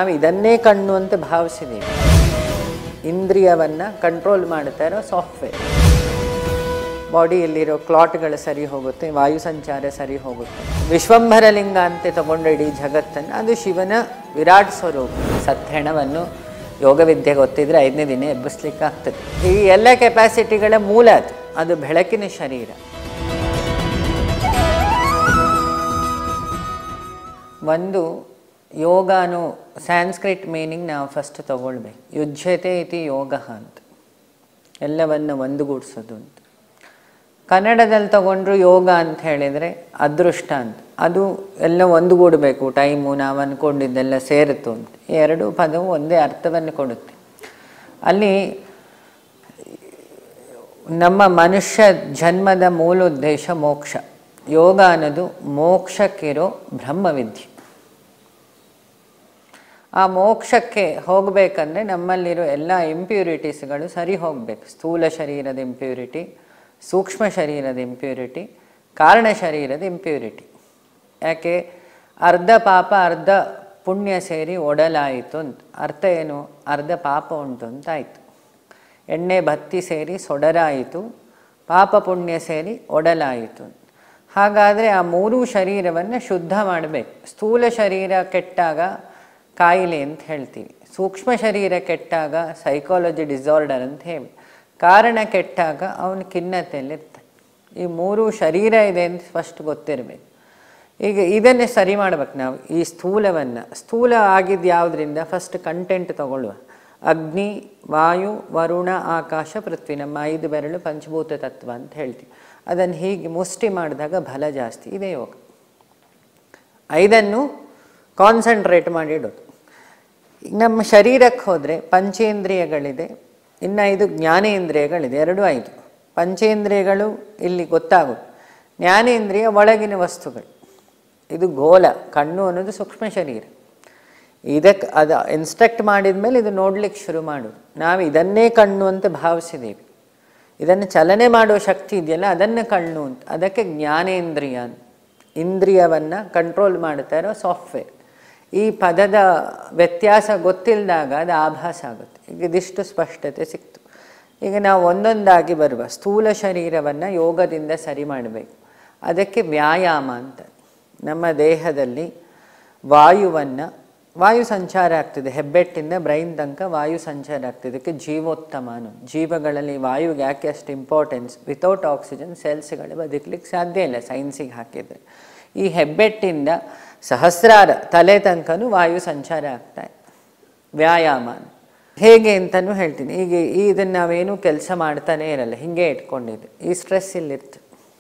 ನಾವು ಇದನ್ನೇ ಕಣ್ಣು ಅಂತ ಭಾವಿಸಿದ್ದೀವಿ ಇಂದ್ರಿಯವನ್ನು ಕಂಟ್ರೋಲ್ ಮಾಡ್ತಾ ಇರೋ ಸಾಫ್ಟ್ವೇರ್ ಬಾಡಿಯಲ್ಲಿರೋ ಕ್ಲಾಟ್ಗಳು ಸರಿ ಹೋಗುತ್ತೆ ವಾಯು ಸಂಚಾರ ಸರಿ ಹೋಗುತ್ತೆ ವಿಶ್ವಂಭರ ಲಿಂಗ ಅಂತ ತಗೊಂಡು ಇಡೀ ಜಗತ್ತನ್ನು ಅದು ಶಿವನ ವಿರಾಟ್ ಸ್ವರೂಪ ಸತ್ಹೆಣವನ್ನು ಯೋಗವಿದ್ಯೆ ಗೊತ್ತಿದ್ರೆ ಐದನೇ ದಿನ ಎಬ್ಬಿಸ್ಲಿಕ್ಕೆ ಆಗ್ತದೆ ಈ ಎಲ್ಲ ಕೆಪಾಸಿಟಿಗಳ ಮೂಲ ಅದು ಅದು ಬೆಳಕಿನ ಶರೀರ ಒಂದು ಯೋಗಾನು ಸ್ಯಾನ್ಸ್ಕ್ರಿಟ್ ಮೀನಿಂಗ್ ನಾವು ಫಸ್ಟ್ ತಗೊಳ್ಬೇಕು ಯುಜ್ಯತೆ ಇತಿ ಯೋಗ ಅಂತ ಎಲ್ಲವನ್ನು ಒಂದುಗೂಡಿಸೋದು ಅಂತ ಕನ್ನಡದಲ್ಲಿ ತಗೊಂಡ್ರು ಯೋಗ ಅಂತ ಹೇಳಿದರೆ ಅದೃಷ್ಟ ಅಂತ ಅದು ಎಲ್ಲ ಒಂದುಗೂಡಬೇಕು ಟೈಮು ನಾವು ಅಂದ್ಕೊಂಡಿದ್ದೆಲ್ಲ ಸೇರಿತು ಅಂತ ಈ ಎರಡು ಪದವು ಒಂದೇ ಅರ್ಥವನ್ನು ಕೊಡುತ್ತೆ ಅಲ್ಲಿ ನಮ್ಮ ಮನುಷ್ಯ ಜನ್ಮದ ಮೂಲ ಉದ್ದೇಶ ಮೋಕ್ಷ ಯೋಗ ಅನ್ನೋದು ಮೋಕ್ಷಕ್ಕಿರೋ ಬ್ರಹ್ಮವಿದ್ಯೆ ಆ ಮೋಕ್ಷಕ್ಕೆ ಹೋಗಬೇಕಂದ್ರೆ ನಮ್ಮಲ್ಲಿರೋ ಎಲ್ಲ ಇಂಪ್ಯೂರಿಟೀಸ್ಗಳು ಸರಿ ಹೋಗಬೇಕು ಸ್ಥೂಲ ಶರೀರದ ಇಂಪ್ಯೂರಿಟಿ ಸೂಕ್ಷ್ಮ ಶರೀರದ ಇಂಪ್ಯೂರಿಟಿ ಕಾರಣ ಶರೀರದ ಇಂಪ್ಯೂರಿಟಿ ಯಾಕೆ ಅರ್ಧ ಪಾಪ ಅರ್ಧ ಪುಣ್ಯ ಸೇರಿ ಒಡಲಾಯಿತು ಅಂತ ಅರ್ಥ ಏನು ಅರ್ಧ ಪಾಪ ಉಂಟು ಅಂತ ಆಯಿತು ಎಣ್ಣೆ ಬತ್ತಿ ಸೇರಿ ಸೊಡರಾಯಿತು ಪಾಪ ಪುಣ್ಯ ಸೇರಿ ಒಡಲಾಯಿತು ಹಾಗಾದರೆ ಆ ಮೂರೂ ಶರೀರವನ್ನು ಶುದ್ಧ ಮಾಡಬೇಕು ಸ್ಥೂಲ ಶರೀರ ಕೆಟ್ಟಾಗ ಕಾಯಿಲೆ ಅಂತ ಹೇಳ್ತೀವಿ ಸೂಕ್ಷ್ಮ ಶರೀರ ಕೆಟ್ಟಾಗ ಸೈಕಾಲಜಿ ಡಿಸಾರ್ಡರ್ ಅಂತ ಹೇಳಿ ಕಾರಣ ಕೆಟ್ಟಾಗ ಅವನು ಖಿನ್ನತೆಯಲ್ಲಿರ್ತಾನೆ ಈ ಮೂರು ಶರೀರ ಇದೆ ಅಂತ ಫಸ್ಟ್ ಗೊತ್ತಿರಬೇಕು ಈಗ ಇದನ್ನೇ ಸರಿ ಮಾಡ್ಬೇಕು ನಾವು ಈ ಸ್ಥೂಲವನ್ನು ಸ್ಥೂಲ ಆಗಿದ್ದು ಯಾವುದರಿಂದ ಫಸ್ಟ್ ಕಂಟೆಂಟ್ ತಗೊಳ್ಳುವ ಅಗ್ನಿ ವಾಯು ವರುಣ ಆಕಾಶ ಪೃಥ್ವಿ ನಮ್ಮ ಐದು ಬೆರಳು ಪಂಚಭೂತ ತತ್ವ ಅಂತ ಹೇಳ್ತೀವಿ ಅದನ್ನು ಹೀಗೆ ಮುಷ್ಟಿ ಮಾಡಿದಾಗ ಬಲ ಜಾಸ್ತಿ ಇದೆ ಯೋಗ ಐದನ್ನು ಕಾನ್ಸಂಟ್ರೇಟ್ ಮಾಡಿ ಇಡೋದು ಈಗ ನಮ್ಮ ಶರೀರಕ್ಕೆ ಹೋದರೆ ಪಂಚೇಂದ್ರಿಯಗಳಿದೆ ಇನ್ನು ಐದು ಜ್ಞಾನೇಂದ್ರಿಯಗಳಿದೆ ಎರಡು ಐದು ಪಂಚೇಂದ್ರಿಯಗಳು ಇಲ್ಲಿ ಗೊತ್ತಾಗುತ್ತೆ ಜ್ಞಾನೇಂದ್ರಿಯ ಒಳಗಿನ ವಸ್ತುಗಳು ಇದು ಗೋಲ ಕಣ್ಣು ಅನ್ನೋದು ಸೂಕ್ಷ್ಮ ಶರೀರ ಇದಕ್ಕೆ ಅದು ಇನ್ಸ್ಟ್ರಕ್ಟ್ ಮಾಡಿದ ಮೇಲೆ ಇದು ನೋಡ್ಲಿಕ್ಕೆ ಶುರು ಮಾಡೋದು ನಾವು ಇದನ್ನೇ ಕಣ್ಣು ಅಂತ ಭಾವಿಸಿದ್ದೀವಿ ಇದನ್ನು ಚಲನೆ ಮಾಡುವ ಶಕ್ತಿ ಇದೆಯಲ್ಲ ಅದನ್ನು ಕಣ್ಣು ಅಂತ ಅದಕ್ಕೆ ಜ್ಞಾನೇಂದ್ರಿಯ ಅಂತ ಇಂದ್ರಿಯವನ್ನು ಕಂಟ್ರೋಲ್ ಮಾಡ್ತಾ ಇರೋ ಸಾಫ್ಟ್ವೇರ್ ಈ ಪದದ ವ್ಯತ್ಯಾಸ ಗೊತ್ತಿಲ್ಲದಾಗ ಅದು ಆಭಾಸ ಆಗುತ್ತೆ ಈಗ ಇದಿಷ್ಟು ಸ್ಪಷ್ಟತೆ ಸಿಕ್ತು ಈಗ ನಾವು ಒಂದೊಂದಾಗಿ ಬರುವ ಸ್ಥೂಲ ಶರೀರವನ್ನು ಯೋಗದಿಂದ ಸರಿ ಮಾಡಬೇಕು ಅದಕ್ಕೆ ವ್ಯಾಯಾಮ ಅಂತ ನಮ್ಮ ದೇಹದಲ್ಲಿ ವಾಯುವನ್ನು ವಾಯು ಸಂಚಾರ ಆಗ್ತಿದೆ ಹೆಬ್ಬೆಟ್ಟಿಂದ ಬ್ರೈನ್ ತನಕ ವಾಯು ಸಂಚಾರ ಆಗ್ತಿದೆ ಇದಕ್ಕೆ ಜೀವೋತ್ತಮ ಅನ್ನೋದು ಜೀವಗಳಲ್ಲಿ ವಾಯುಗೆ ಯಾಕೆ ಅಷ್ಟು ಇಂಪಾರ್ಟೆನ್ಸ್ ವಿತೌಟ್ ಆಕ್ಸಿಜನ್ ಸೆಲ್ಸ್ಗಳು ಬದುಕಲಿಕ್ಕೆ ಸಾಧ್ಯ ಇಲ್ಲ ಸೈನ್ಸಿಗೆ ಹಾಕಿದರೆ ಈ ಹೆಬ್ಬೆಟ್ಟಿಂದ ಸಹಸ್ರಾರ ತಲೆ ತನಕನೂ ವಾಯು ಸಂಚಾರ ಆಗ್ತಾ ಇದೆ ವ್ಯಾಯಾಮ ಹೇಗೆ ಅಂತಲೂ ಹೇಳ್ತೀನಿ ಈಗ ಇದನ್ನು ನಾವೇನು ಕೆಲಸ ಮಾಡ್ತಾನೇ ಇರಲ್ಲ ಹೀಗೆ ಇಟ್ಕೊಂಡಿದ್ದು ಈ ಸ್ಟ್ರೆಸ್ ಇಲ್ಲಿತ್ತು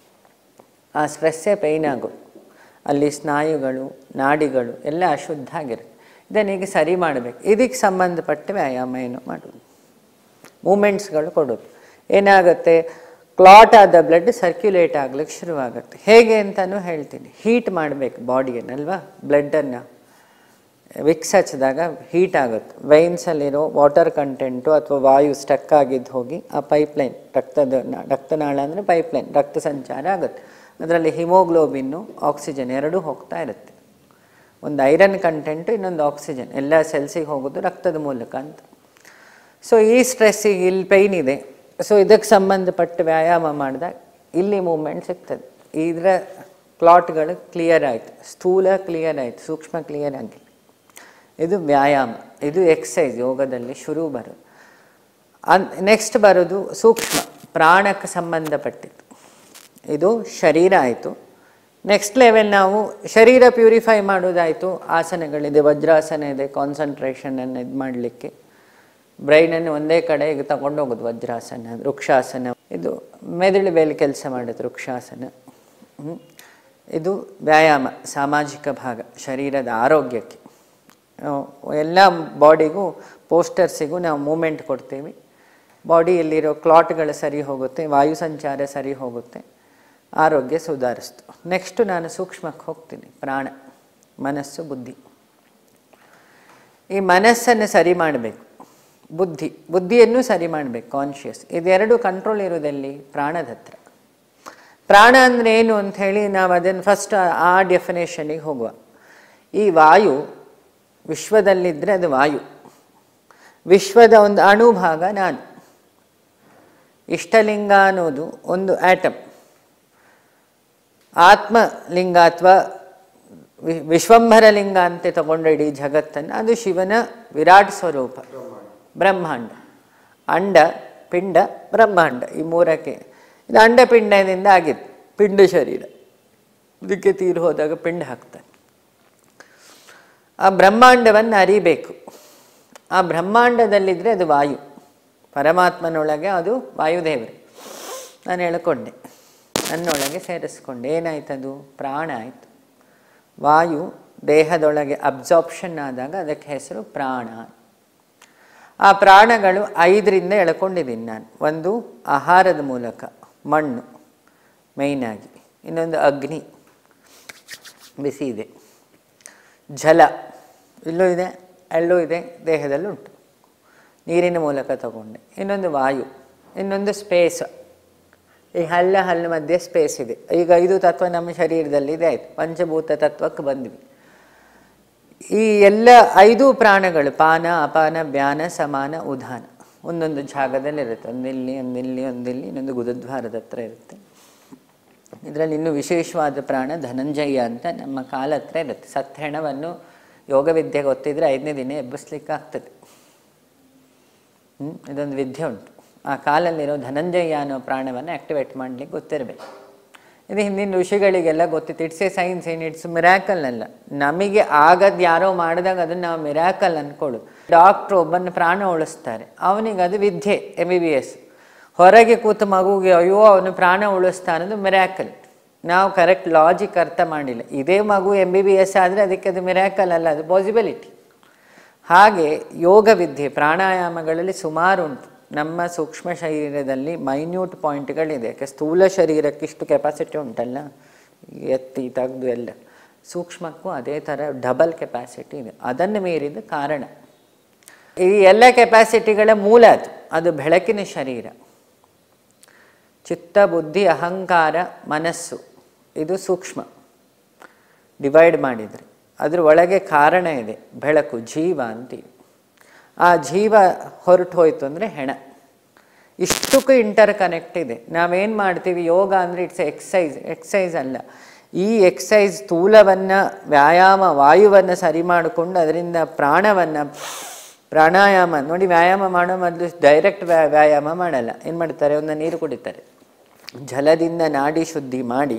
ಆ ಸ್ಟ್ರೆಸ್ಸೇ ಪೈನ್ ಆಗೋದು ಅಲ್ಲಿ ಸ್ನಾಯುಗಳು ನಾಡಿಗಳು ಎಲ್ಲ ಅಶುದ್ಧ ಆಗಿರುತ್ತೆ ಇದನ್ನೀಗ ಸರಿ ಮಾಡಬೇಕು ಇದಕ್ಕೆ ಸಂಬಂಧಪಟ್ಟ ವ್ಯಾಯಾಮ ಏನು ಮಾಡೋದು ಮೂಮೆಂಟ್ಸ್ಗಳು ಕೊಡೋದು ಏನಾಗುತ್ತೆ ಕ್ಲಾಟ್ ಆದ ಬ್ಲಡ್ ಸರ್ಕ್ಯುಲೇಟ್ ಆಗ್ಲಿಕ್ಕೆ ಶುರುವಾಗುತ್ತೆ ಹೇಗೆ ಅಂತಲೂ ಹೇಳ್ತೀನಿ ಹೀಟ್ ಮಾಡಬೇಕು ಬಾಡಿಯನ್ನಲ್ವಾ ಬ್ಲಡ್ಡನ್ನು ವಿಕ್ಸ್ ಹಚ್ಚಿದಾಗ ಹೀಟ್ ಆಗುತ್ತೆ ವೈನ್ಸಲ್ಲಿರೋ ವಾಟರ್ ಕಂಟೆಂಟು ಅಥವಾ ವಾಯು ಸ್ಟಕ್ ಆಗಿದ್ದು ಹೋಗಿ ಆ ಪೈಪ್ಲೈನ್ ರಕ್ತದ ರಕ್ತನಾಳ ಅಂದರೆ ಪೈಪ್ಲೈನ್ ರಕ್ತ ಸಂಚಾರ ಆಗುತ್ತೆ ಅದರಲ್ಲಿ ಹಿಮೋಗ್ಲೋಬಿನ್ನು ಆಕ್ಸಿಜನ್ ಎರಡೂ ಹೋಗ್ತಾ ಇರುತ್ತೆ ಒಂದು ಐರನ್ ಕಂಟೆಂಟು ಇನ್ನೊಂದು ಆಕ್ಸಿಜನ್ ಎಲ್ಲ ಸೆಲ್ಸಿಗೆ ಹೋಗೋದು ರಕ್ತದ ಮೂಲಕ ಅಂತ ಸೊ ಈ ಸ್ಟ್ರೆಸ್ಸಿಗೆ ಇಲ್ಲಿ ಪೈನ್ ಇದೆ ಸೊ ಇದಕ್ಕೆ ಸಂಬಂಧಪಟ್ಟ ವ್ಯಾಯಾಮ ಮಾಡಿದಾಗ ಇಲ್ಲಿ ಮೂಮೆಂಟ್ ಸಿಗ್ತದೆ ಇದರ ಕ್ಲಾಟ್ಗಳು ಕ್ಲಿಯರ್ ಆಯಿತು ಸ್ಥೂಲ ಕ್ಲಿಯರ್ ಆಯಿತು ಸೂಕ್ಷ್ಮ ಕ್ಲಿಯರ್ ಆಗಿಲ್ಲ ಇದು ವ್ಯಾಯಾಮ ಇದು ಎಕ್ಸಸೈಸ್ ಯೋಗದಲ್ಲಿ ಶುರು ಬರೋದು ಅನ್ ನೆಕ್ಸ್ಟ್ ಬರೋದು ಸೂಕ್ಷ್ಮ ಪ್ರಾಣಕ್ಕೆ ಸಂಬಂಧಪಟ್ಟಿದ್ದು ಇದು ಶರೀರ ಆಯಿತು ನೆಕ್ಸ್ಟ್ ಲೆವೆಲ್ ನಾವು ಶರೀರ ಪ್ಯೂರಿಫೈ ಮಾಡೋದಾಯಿತು ಆಸನಗಳಿದೆ ವಜ್ರಾಸನ ಇದೆ ಕಾನ್ಸಂಟ್ರೇಷನನ್ನು ಇದು ಮಾಡಲಿಕ್ಕೆ ಬ್ರೈನನ್ನು ಒಂದೇ ಕಡೆ ಈಗ ತಗೊಂಡೋಗೋದು ವಜ್ರಾಸನ ವೃಕ್ಷಾಸನ ಇದು ಮೆದುಳು ಮೇಲೆ ಕೆಲಸ ಮಾಡೋದು ವೃಕ್ಷಾಸನ ಹ್ಮ್. ಇದು ವ್ಯಾಯಾಮ ಸಾಮಾಜಿಕ ಭಾಗ ಶರೀರದ ಆರೋಗ್ಯಕ್ಕೆ ನಾವು ಎಲ್ಲ ಬಾಡಿಗೂ ಪೋಸ್ಟರ್ಸಿಗೂ ನಾವು ಮೂಮೆಂಟ್ ಕೊಡ್ತೀವಿ ಬಾಡಿಯಲ್ಲಿರೋ ಕ್ಲಾಟ್ಗಳು ಸರಿ ಹೋಗುತ್ತೆ ವಾಯು ಸಂಚಾರ ಸರಿ ಹೋಗುತ್ತೆ ಆರೋಗ್ಯ ಸುಧಾರಿಸ್ತು ನೆಕ್ಸ್ಟು ನಾನು ಸೂಕ್ಷ್ಮಕ್ಕೆ ಹೋಗ್ತೀನಿ ಪ್ರಾಣ ಮನಸ್ಸು ಬುದ್ಧಿ ಈ ಮನಸ್ಸನ್ನು ಸರಿ ಮಾಡಬೇಕು ಬುದ್ಧಿ ಬುದ್ಧಿಯನ್ನು ಸರಿ ಮಾಡಬೇಕು ಕಾನ್ಷಿಯಸ್ ಇದೆರಡು ಕಂಟ್ರೋಲ್ ಇರೋದಲ್ಲಿ ಪ್ರಾಣದ ಹತ್ರ ಪ್ರಾಣ ಅಂದರೆ ಏನು ಅಂತ ಹೇಳಿ ನಾವು ಅದನ್ನು ಫಸ್ಟ್ ಆ ಡೆಫಿನೇಷನಿಗೆ ಹೋಗುವ ಈ ವಾಯು ವಿಶ್ವದಲ್ಲಿದ್ದರೆ ಅದು ವಾಯು ವಿಶ್ವದ ಒಂದು ಅಣುಭಾಗ ನಾನು ಇಷ್ಟಲಿಂಗ ಅನ್ನೋದು ಒಂದು ಆಟಮ್ ಆತ್ಮಲಿಂಗ ಅಥವಾ ವಿ- ವಿಶ್ವಂಭರ ಲಿಂಗ ಅಂತ ತಗೊಂಡ್ರೆ ಇಡೀ ಜಗತ್ತನ್ನು ಅದು ಶಿವನ ವಿರಾಟ್ ಸ್ವರೂಪ ಬ್ರಹ್ಮಾಂಡ ಅಂಡ ಪಿಂಡ ಬ್ರಹ್ಮಾಂಡ ಈ ಮೂರಕ್ಕೆ ಇದು ಅಂಡಪಿಂಡದಿಂದ ಆಗಿತ್ತು ಪಿಂಡ ಶರೀರ ಇದಕ್ಕೆ ತೀರು ಹೋದಾಗ ಪಿಂಡ ಹಾಕ್ತಾನೆ ಆ ಬ್ರಹ್ಮಾಂಡವನ್ನು ಅರಿಬೇಕು ಆ ಬ್ರಹ್ಮಾಂಡದಲ್ಲಿದ್ದರೆ ಅದು ವಾಯು ಪರಮಾತ್ಮನೊಳಗೆ ಅದು ವಾಯುದೇವರು ನಾನು ಹೇಳ್ಕೊಂಡೆ ನನ್ನೊಳಗೆ ಸೇರಿಸ್ಕೊಂಡೆ ಏನಾಯ್ತದು ಪ್ರಾಣ ಆಯಿತು ವಾಯು ದೇಹದೊಳಗೆ ಅಬ್ಸಾರ್ಪ್ಷನ್ ಆದಾಗ ಅದಕ್ಕೆ ಹೆಸರು ಪ್ರಾಣ ಆ ಪ್ರಾಣಗಳು ಐದರಿಂದ ಎಳ್ಕೊಂಡಿದ್ದೀನಿ ನಾನು ಒಂದು ಆಹಾರದ ಮೂಲಕ ಮಣ್ಣು ಮೇಯ್ನಾಗಿ ಇನ್ನೊಂದು ಅಗ್ನಿ ಬಿಸಿ ಇದೆ ಜಲ ಇಲ್ಲೂ ಇದೆ ಅಲ್ಲೂ ಇದೆ ದೇಹದಲ್ಲೂ ಉಂಟು ನೀರಿನ ಮೂಲಕ ತಗೊಂಡೆ ಇನ್ನೊಂದು ವಾಯು ಇನ್ನೊಂದು ಸ್ಪೇಸ್ ಈ ಹಲ್ಲ ಹಲ್ಲು ಮಧ್ಯೆ ಸ್ಪೇಸ್ ಇದೆ ಈಗ ಐದು ತತ್ವ ನಮ್ಮ ಶರೀರದಲ್ಲಿ ಇದೆ ಆಯ್ತು ಪಂಚಭೂತ ತತ್ವಕ್ಕೆ ಬಂದ್ವಿ ಈ ಎಲ್ಲ ಐದು ಪ್ರಾಣಗಳು ಪಾನ ಅಪಾನ ವ್ಯಾನ ಸಮಾನ ಉದಾನ ಒಂದೊಂದು ಜಾಗದಲ್ಲಿರುತ್ತೆ ಒಂದಿಲ್ಲಿ ಒಂದಿಲ್ಲಿ ಒಂದಿಲ್ಲಿ ಇನ್ನೊಂದು ಗುರುದ್ವಾರದ ಹತ್ರ ಇರುತ್ತೆ ಇದರಲ್ಲಿ ಇನ್ನೂ ವಿಶೇಷವಾದ ಪ್ರಾಣ ಧನಂಜಯ ಅಂತ ನಮ್ಮ ಕಾಲ ಹತ್ರ ಇರುತ್ತೆ ಸತ್ತೆಣವನ್ನು ಯೋಗ ವಿದ್ಯೆ ಗೊತ್ತಿದ್ರೆ ಐದನೇ ದಿನ ಎಬ್ಬಿಸ್ಲಿಕ್ಕೆ ಆಗ್ತದೆ ಹ್ಮ್? ಇದೊಂದು ವಿದ್ಯೆ ಉಂಟು ಆ ಕಾಲಲ್ಲಿರೋ ಧನಂಜಯ ಅನ್ನೋ ಪ್ರಾಣವನ್ನು ಆ್ಯಕ್ಟಿವೇಟ್ ಮಾಡಲಿಕ್ಕೆ ಗೊತ್ತಿರಬೇಕು ಇದು ಹಿಂದಿನ ಋಷಿಗಳಿಗೆಲ್ಲ ಗೊತ್ತಿತ್ತು ಇಟ್ಸ್ ಎ ಸೈನ್ಸ್ ಏನು ಇಟ್ಸ್ ಮಿರಾಕಲ್ ಅಲ್ಲ ನಮಗೆ ಆಗದ್ ಯಾರೋ ಮಾಡಿದಾಗ ಅದನ್ನು ನಾವು ಮಿರಾಕಲ್ ಅಂದ್ಕೊಳ್ಳು ಡಾಕ್ಟ್ರು ಒಬ್ಬನ ಪ್ರಾಣ ಉಳಿಸ್ತಾರೆ ಅವನಿಗೆ ಅದು ವಿದ್ಯೆ ಎಮ್ ಬಿ ಬಿ ಎಸ್ ಹೊರಗೆ ಕೂತ ಮಗುಗೆ ಅಯ್ಯೋ ಅವನು ಪ್ರಾಣ ಉಳಿಸ್ತಾನದು ಮಿರಾಕಲ್ ನಾವು ಕರೆಕ್ಟ್ ಲಾಜಿಕ್ ಅರ್ಥ ಮಾಡಿಲ್ಲ ಇದೇ ಮಗು ಎಮ್ ಬಿ ಬಿ ಎಸ್ ಆದರೆ ಅದಕ್ಕೆ ಅದು ಮಿರಾಕಲ್ ಅಲ್ಲ ಅದು ಪಾಸಿಬಿಲಿಟಿ ಹಾಗೆ ಯೋಗ ವಿದ್ಯೆ ಪ್ರಾಣಾಯಾಮಗಳಲ್ಲಿ ಸುಮಾರು ಉಂಟು ನಮ್ಮ ಸೂಕ್ಷ್ಮ ಶರೀರದಲ್ಲಿ ಮೈನ್ಯೂಟ್ ಪಾಯಿಂಟ್ಗಳಿದೆ ಯಾಕೆ ಸ್ಥೂಲ ಶರೀರಕ್ಕೆ ಇಷ್ಟು ಕೆಪಾಸಿಟಿ ಉಂಟಲ್ಲ ಎತ್ತಿ ತೆಗೆದು ಎಲ್ಲ ಸೂಕ್ಷ್ಮಕ್ಕೂ ಅದೇ ಥರ ಡಬಲ್ ಕೆಪಾಸಿಟಿ ಇದೆ ಅದನ್ನು ಮೀರಿದ ಕಾರಣ ಈ ಎಲ್ಲ ಕೆಪಾಸಿಟಿಗಳ ಮೂಲ ಅದು ಅದು ಬೆಳಕಿನ ಶರೀರ ಚಿತ್ತ ಬುದ್ಧಿ ಅಹಂಕಾರ ಮನಸ್ಸು ಇದು ಸೂಕ್ಷ್ಮ ಡಿವೈಡ್ ಮಾಡಿದರೆ ಅದ್ರ ಒಳಗೆ ಕಾರಣ ಇದೆ ಬೆಳಕು ಜೀವ ಅಂತೀವಿ ಆ ಜೀವ ಹೊರಟು ಹೋಯ್ತು ಅಂದರೆ ಹೆಣ ಇಷ್ಟಕ್ಕೂ ಇಂಟರ್ ಕನೆಕ್ಟ್ ಇದೆ ನಾವೇನು ಮಾಡ್ತೀವಿ ಯೋಗ ಅಂದರೆ ಇಟ್ಸ್ ಎಕ್ಸೈಸ್ ಎಕ್ಸೈಸ್ ಅಲ್ಲ ಈ ಎಕ್ಸೈಸ್ ಸ್ಥೂಲವನ್ನು ವ್ಯಾಯಾಮ ವಾಯುವನ್ನು ಸರಿ ಮಾಡಿಕೊಂಡು ಅದರಿಂದ ಪ್ರಾಣವನ್ನು ಪ್ರಾಣಾಯಾಮ ನೋಡಿ ವ್ಯಾಯಾಮ ಮಾಡೋ ಮೊದಲು ಡೈರೆಕ್ಟ್ ವ್ಯಾ ವ್ಯಾಯಾಮ ಮಾಡಲ್ಲ ಏನು ಮಾಡ್ತಾರೆ ಒಂದು ನೀರು ಕುಡಿತಾರೆ ಜಲದಿಂದ ನಾಡಿ ಶುದ್ಧಿ ಮಾಡಿ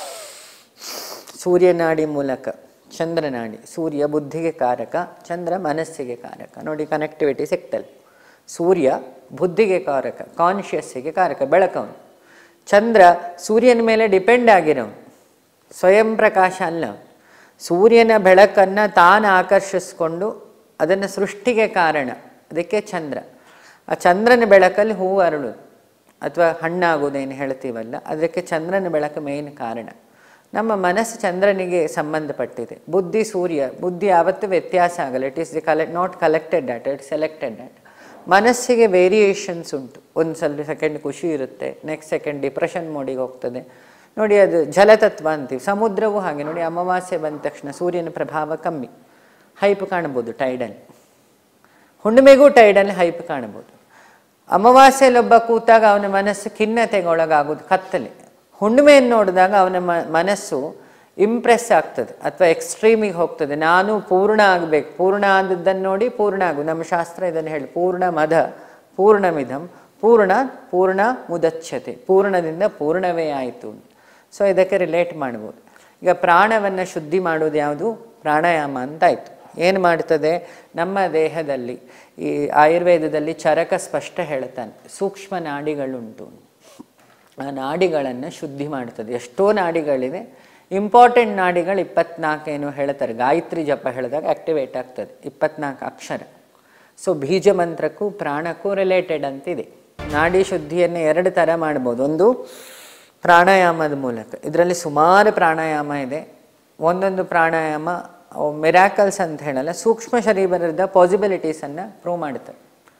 ಸೂರ್ಯನಾಡಿ ಮೂಲಕ ಚಂದ್ರನಾಡಿ ಸೂರ್ಯ ಬುದ್ಧಿಗೆ ಕಾರಕ ಚಂದ್ರ ಮನಸ್ಸಿಗೆ ಕಾರಕ ನೋಡಿ ಕನೆಕ್ಟಿವಿಟಿ ಸಿಕ್ತಲ್ಲ ಸೂರ್ಯ ಬುದ್ಧಿಗೆ ಕಾರಕ ಕಾನ್ಷಿಯಸ್ಸಿಗೆ ಕಾರಕ ಬೆಳಕವನು ಚಂದ್ರ ಸೂರ್ಯನ ಮೇಲೆ ಡಿಪೆಂಡ್ ಆಗಿರೋನು ಸ್ವಯಂ ಪ್ರಕಾಶ ಅಲ್ಲ ಅವ್ನು. ಸೂರ್ಯನ ಬೆಳಕನ್ನು ತಾನು ಆಕರ್ಷಿಸ್ಕೊಂಡು ಅದನ್ನು ಸೃಷ್ಟಿಗೆ ಕಾರಣ ಅದಕ್ಕೆ ಚಂದ್ರ ಆ ಚಂದ್ರನ ಬೆಳಕಲ್ಲಿ ಹೂವು ಅರಳುದು ಅಥವಾ ಹಣ್ಣಾಗೋದೇನು ಹೇಳ್ತೀವಲ್ಲ ಅದಕ್ಕೆ ಚಂದ್ರನ ಬೆಳಕು ಮೇನ್ ಕಾರಣ ನಮ್ಮ ಮನಸ್ಸು ಚಂದ್ರನಿಗೆ ಸಂಬಂಧಪಟ್ಟಿದೆ ಬುದ್ಧಿ ಸೂರ್ಯ ಬುದ್ಧಿ ಯಾವತ್ತೂ ವ್ಯತ್ಯಾಸ ಆಗಲ್ಲ it is the collect not collected data it selected data ಮನಸ್ಸಿಗೆ ವೇರಿಯೇಷನ್ಸ್ ಉಂಟು ಒಂದು ಸ್ವಲ್ಪ ಸೆಕೆಂಡ್ ಖುಷಿ ಇರುತ್ತೆ ನೆಕ್ಸ್ಟ್ ಸೆಕೆಂಡ್ ಡಿಪ್ರೆಷನ್ ಮೋಡಿಗೆ ಹೋಗ್ತದೆ ನೋಡಿ ಅದು ಜಲತತ್ವ ಅಂತೀವಿ ಸಮುದ್ರವೂ ಹಾಗೆ ನೋಡಿ ಅಮಾವಾಸ್ಯೆ ಬಂದ ತಕ್ಷಣ ಸೂರ್ಯನ ಪ್ರಭಾವ ಕಮ್ಮಿ ಹೈಪ್ ಕಾಣ್ಬೋದು ಟೈಡಲ್ಲಿ ಹುಣ್ಣಿಮೆಗೂ ಟೈಡಲ್ಲಿ ಹೈಪ್ ಕಾಣ್ಬೋದು ಅಮಾವಾಸ್ಯೆಯಲ್ಲೊಬ್ಬ ಕೂತಾಗ ಅವನ ಮನಸ್ಸು ಖಿನ್ನತೆಗೆ ಒಳಗಾಗೋದು ಕತ್ತಲೆ ಹುಣ್ಣಿಮೆಯನ್ನು ನೋಡಿದಾಗ ಅವನ ಮ ಮನಸ್ಸು ಇಂಪ್ರೆಸ್ ಆಗ್ತದೆ ಅಥವಾ ಎಕ್ಸ್ಟ್ರೀಮಿಗೆ ಹೋಗ್ತದೆ ನಾನು ಪೂರ್ಣ ಆಗಬೇಕು ಪೂರ್ಣ ಆದದ್ದನ್ನು ನೋಡಿ ಪೂರ್ಣ ಆಗು ನಮ್ಮ ಶಾಸ್ತ್ರ ಇದನ್ನು ಹೇಳಿ ಪೂರ್ಣ ಮದ ಪೂರ್ಣಮಿದಂ ಪೂರ್ಣ ಪೂರ್ಣ ಮುದಚ್ಛತೆ ಪೂರ್ಣದಿಂದ ಪೂರ್ಣವೇ ಆಯಿತು ಸೊ ಇದಕ್ಕೆ ರಿಲೇಟ್ ಮಾಡ್ಬೋದು ಈಗ ಪ್ರಾಣವನ್ನು ಶುದ್ಧಿ ಮಾಡೋದು ಯಾವುದು ಪ್ರಾಣಾಯಾಮ ಅಂತಾಯಿತು ಏನು ಮಾಡ್ತದೆ ನಮ್ಮ ದೇಹದಲ್ಲಿ ಈ ಆಯುರ್ವೇದದಲ್ಲಿ ಚರಕ ಸ್ಪಷ್ಟ ಹೇಳ್ತಾನೆ ಸೂಕ್ಷ್ಮ ನಾಡಿಗಳುಂಟು ಆ ನಾಡಿಗಳನ್ನು ಶುದ್ಧಿ ಮಾಡ್ತದೆ ಎಷ್ಟೋ ನಾಡಿಗಳಿದೆ ಇಂಪಾರ್ಟೆಂಟ್ ನಾಡಿಗಳು ಇಪ್ಪತ್ನಾಲ್ಕು ಏನು ಹೇಳ್ತಾರೆ ಗಾಯತ್ರಿ ಜಪ ಹೇಳಿದಾಗ ಆಕ್ಟಿವೇಟ್ ಆಗ್ತದೆ ಇಪ್ಪತ್ನಾಲ್ಕು ಅಕ್ಷರ ಸೊ ಬೀಜ ಮಂತ್ರಕ್ಕೂ ಪ್ರಾಣಕ್ಕೂ ರಿಲೇಟೆಡ್ ಅಂತಿದೆ ನಾಡಿ ಶುದ್ಧಿಯನ್ನು ಎರಡು ಥರ ಮಾಡ್ಬೋದು ಒಂದು ಪ್ರಾಣಾಯಾಮದ ಮೂಲಕ ಇದರಲ್ಲಿ ಸುಮಾರು ಪ್ರಾಣಾಯಾಮ ಇದೆ ಒಂದೊಂದು ಪ್ರಾಣಾಯಾಮ ಮಿರಾಕಲ್ಸ್ ಅಂತ ಹೇಳಲ್ಲ ಸೂಕ್ಷ್ಮ ಶರೀರದ ಪಾಸಿಬಿಲಿಟೀಸನ್ನು ಪ್ರೂವ್ ಮಾಡುತ್ತೆ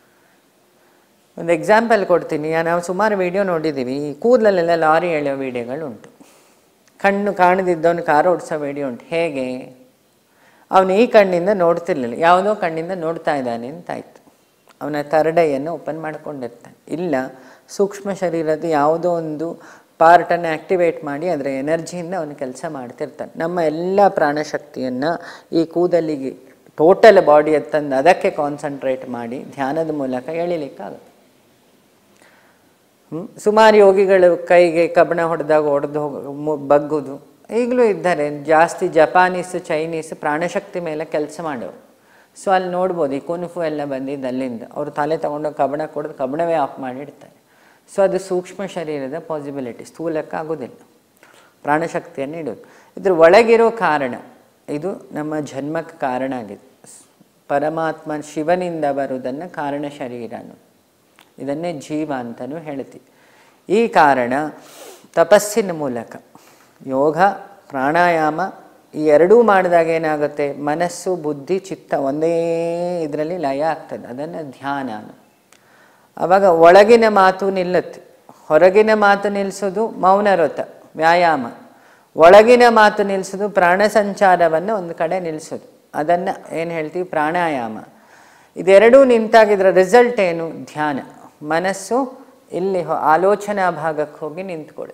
ಒಂದು ಎಕ್ಸಾಂಪಲ್ ಕೊಡ್ತೀನಿ ನಾವು ಸುಮಾರು ವಿಡಿಯೋ ನೋಡಿದ್ದೀವಿ ಈ ಕೂದಲಲ್ಲೆಲ್ಲ ಲಾರಿ ಎಳೆಯೋ ವಿಡಿಯೋಗಳು ಉಂಟು ಕಣ್ಣು ಕಾಣದಿದ್ದವನು ಕಾರು ಓಡಿಸೋ ವಿಡಿಯೋ ಉಂಟು ಹೇಗೆ ಅವನು ಈ ಕಣ್ಣಿಂದ ನೋಡ್ತಿರ್ಲಿಲ್ಲ ಯಾವುದೋ ಕಣ್ಣಿಂದ ನೋಡ್ತಾ ಇದ್ದಾನೆ ಅಂತಾಯ್ತು ಅವನ ತರಡೆಯನ್ನು ಓಪನ್ ಮಾಡ್ಕೊಂಡಿರ್ತಾನೆ ಇಲ್ಲ ಸೂಕ್ಷ್ಮ ಶರೀರದ ಯಾವುದೋ ಒಂದು ಪಾರ್ಟನ್ನು ಆ್ಯಕ್ಟಿವೇಟ್ ಮಾಡಿ ಅದರ ಎನರ್ಜಿಯಿಂದ ಅವನು ಕೆಲಸ ಮಾಡ್ತಿರ್ತಾನೆ ನಮ್ಮ ಎಲ್ಲ ಪ್ರಾಣಶಕ್ತಿಯನ್ನು ಈ ಕೂದಲಿಗೆ ಟೋಟಲ್ ಬಾಡಿ ತಂದು ಅದಕ್ಕೆ ಕಾನ್ಸಂಟ್ರೇಟ್ ಮಾಡಿ ಧ್ಯಾನದ ಮೂಲಕ ಎಳಿಲಿಕ್ಕಾಗುತ್ತೆ ಹ್ಮ್? ಸುಮಾರು ಯೋಗಿಗಳು ಕೈಗೆ ಕಬ್ಬಣ ಹೊಡೆದಾಗ ಹೊಡೆದು ಹೋಗ ಬಗ್ಗುದು ಈಗಲೂ ಇದ್ದಾರೆ ಜಾಸ್ತಿ ಜಪಾನೀಸ್ ಚೈನೀಸ್ ಪ್ರಾಣಶಕ್ತಿ ಮೇಲೆ ಕೆಲಸ ಮಾಡೋರು ಸೊ ಅಲ್ಲಿ ನೋಡ್ಬೋದು ಈ ಕುನುಫು ಎಲ್ಲ ಬಂದಿದ್ದು ಅಲ್ಲಿಂದ ಅವರು ತಲೆ ತಗೊಂಡೋಗಿ ಕಬ್ಬಣ ಕೊಡೋದು ಕಬ್ಬಣವೇ ಆಫ್ ಮಾಡಿಡ್ತಾರೆ ಸೊ ಅದು ಸೂಕ್ಷ್ಮ ಶರೀರದ ಪಾಸಿಬಿಲಿಟಿ ಸ್ಥೂಲಕ್ಕಾಗೋದಿಲ್ಲ ಪ್ರಾಣಶಕ್ತಿಯನ್ನು ಇಡೋದು ಇದ್ರ ಒಳಗಿರೋ ಕಾರಣ ಇದು ನಮ್ಮ ಜನ್ಮಕ್ಕೆ ಕಾರಣ ಆಗಿದೆ ಪರಮಾತ್ಮ ಶಿವನಿಂದ ಬರುವುದನ್ನು ಕಾರಣ ಶರೀರ ಅನ್ನೋದು ಇದನ್ನೇ ಜೀವ ಅಂತಲೂ ಹೇಳ್ತೀವಿ ಈ ಕಾರಣ ತಪಸ್ಸಿನ ಮೂಲಕ ಯೋಗ ಪ್ರಾಣಾಯಾಮ ಈ ಎರಡೂ ಮಾಡಿದಾಗ ಏನಾಗುತ್ತೆ ಮನಸ್ಸು ಬುದ್ಧಿ ಚಿತ್ತ ಒಂದೇ ಇದರಲ್ಲಿ ಲಯ ಆಗ್ತದೆ ಅದನ್ನು ಧ್ಯಾನ ಅನ್ನೋದು. ಆವಾಗ ಒಳಗಿನ ಮಾತು ನಿಲ್ಲುತ್ತೆ ಹೊರಗಿನ ಮಾತು ನಿಲ್ಲಿಸೋದು ಮೌನ ವ್ರತ ವ್ಯಾಯಾಮ ಒಳಗಿನ ಮಾತು ನಿಲ್ಲಿಸೋದು ಪ್ರಾಣ ಸಂಚಾರವನ್ನು ಒಂದು ಕಡೆ ನಿಲ್ಲಿಸೋದು ಅದನ್ನು ಏನು ಹೇಳ್ತೀವಿ ಪ್ರಾಣಾಯಾಮ ಇದೆರಡೂ ನಿಂತಾಗ ಇದರ ರಿಸಲ್ಟ್ ಏನು ಧ್ಯಾನ ಮನಸ್ಸು ಇಲ್ಲಿ ಹೊ- ಆಲೋಚನಾ ಭಾಗಕ್ಕೆ ಹೋಗಿ ನಿಂತ್ಕೊಳ್ಳುತ್ತೆ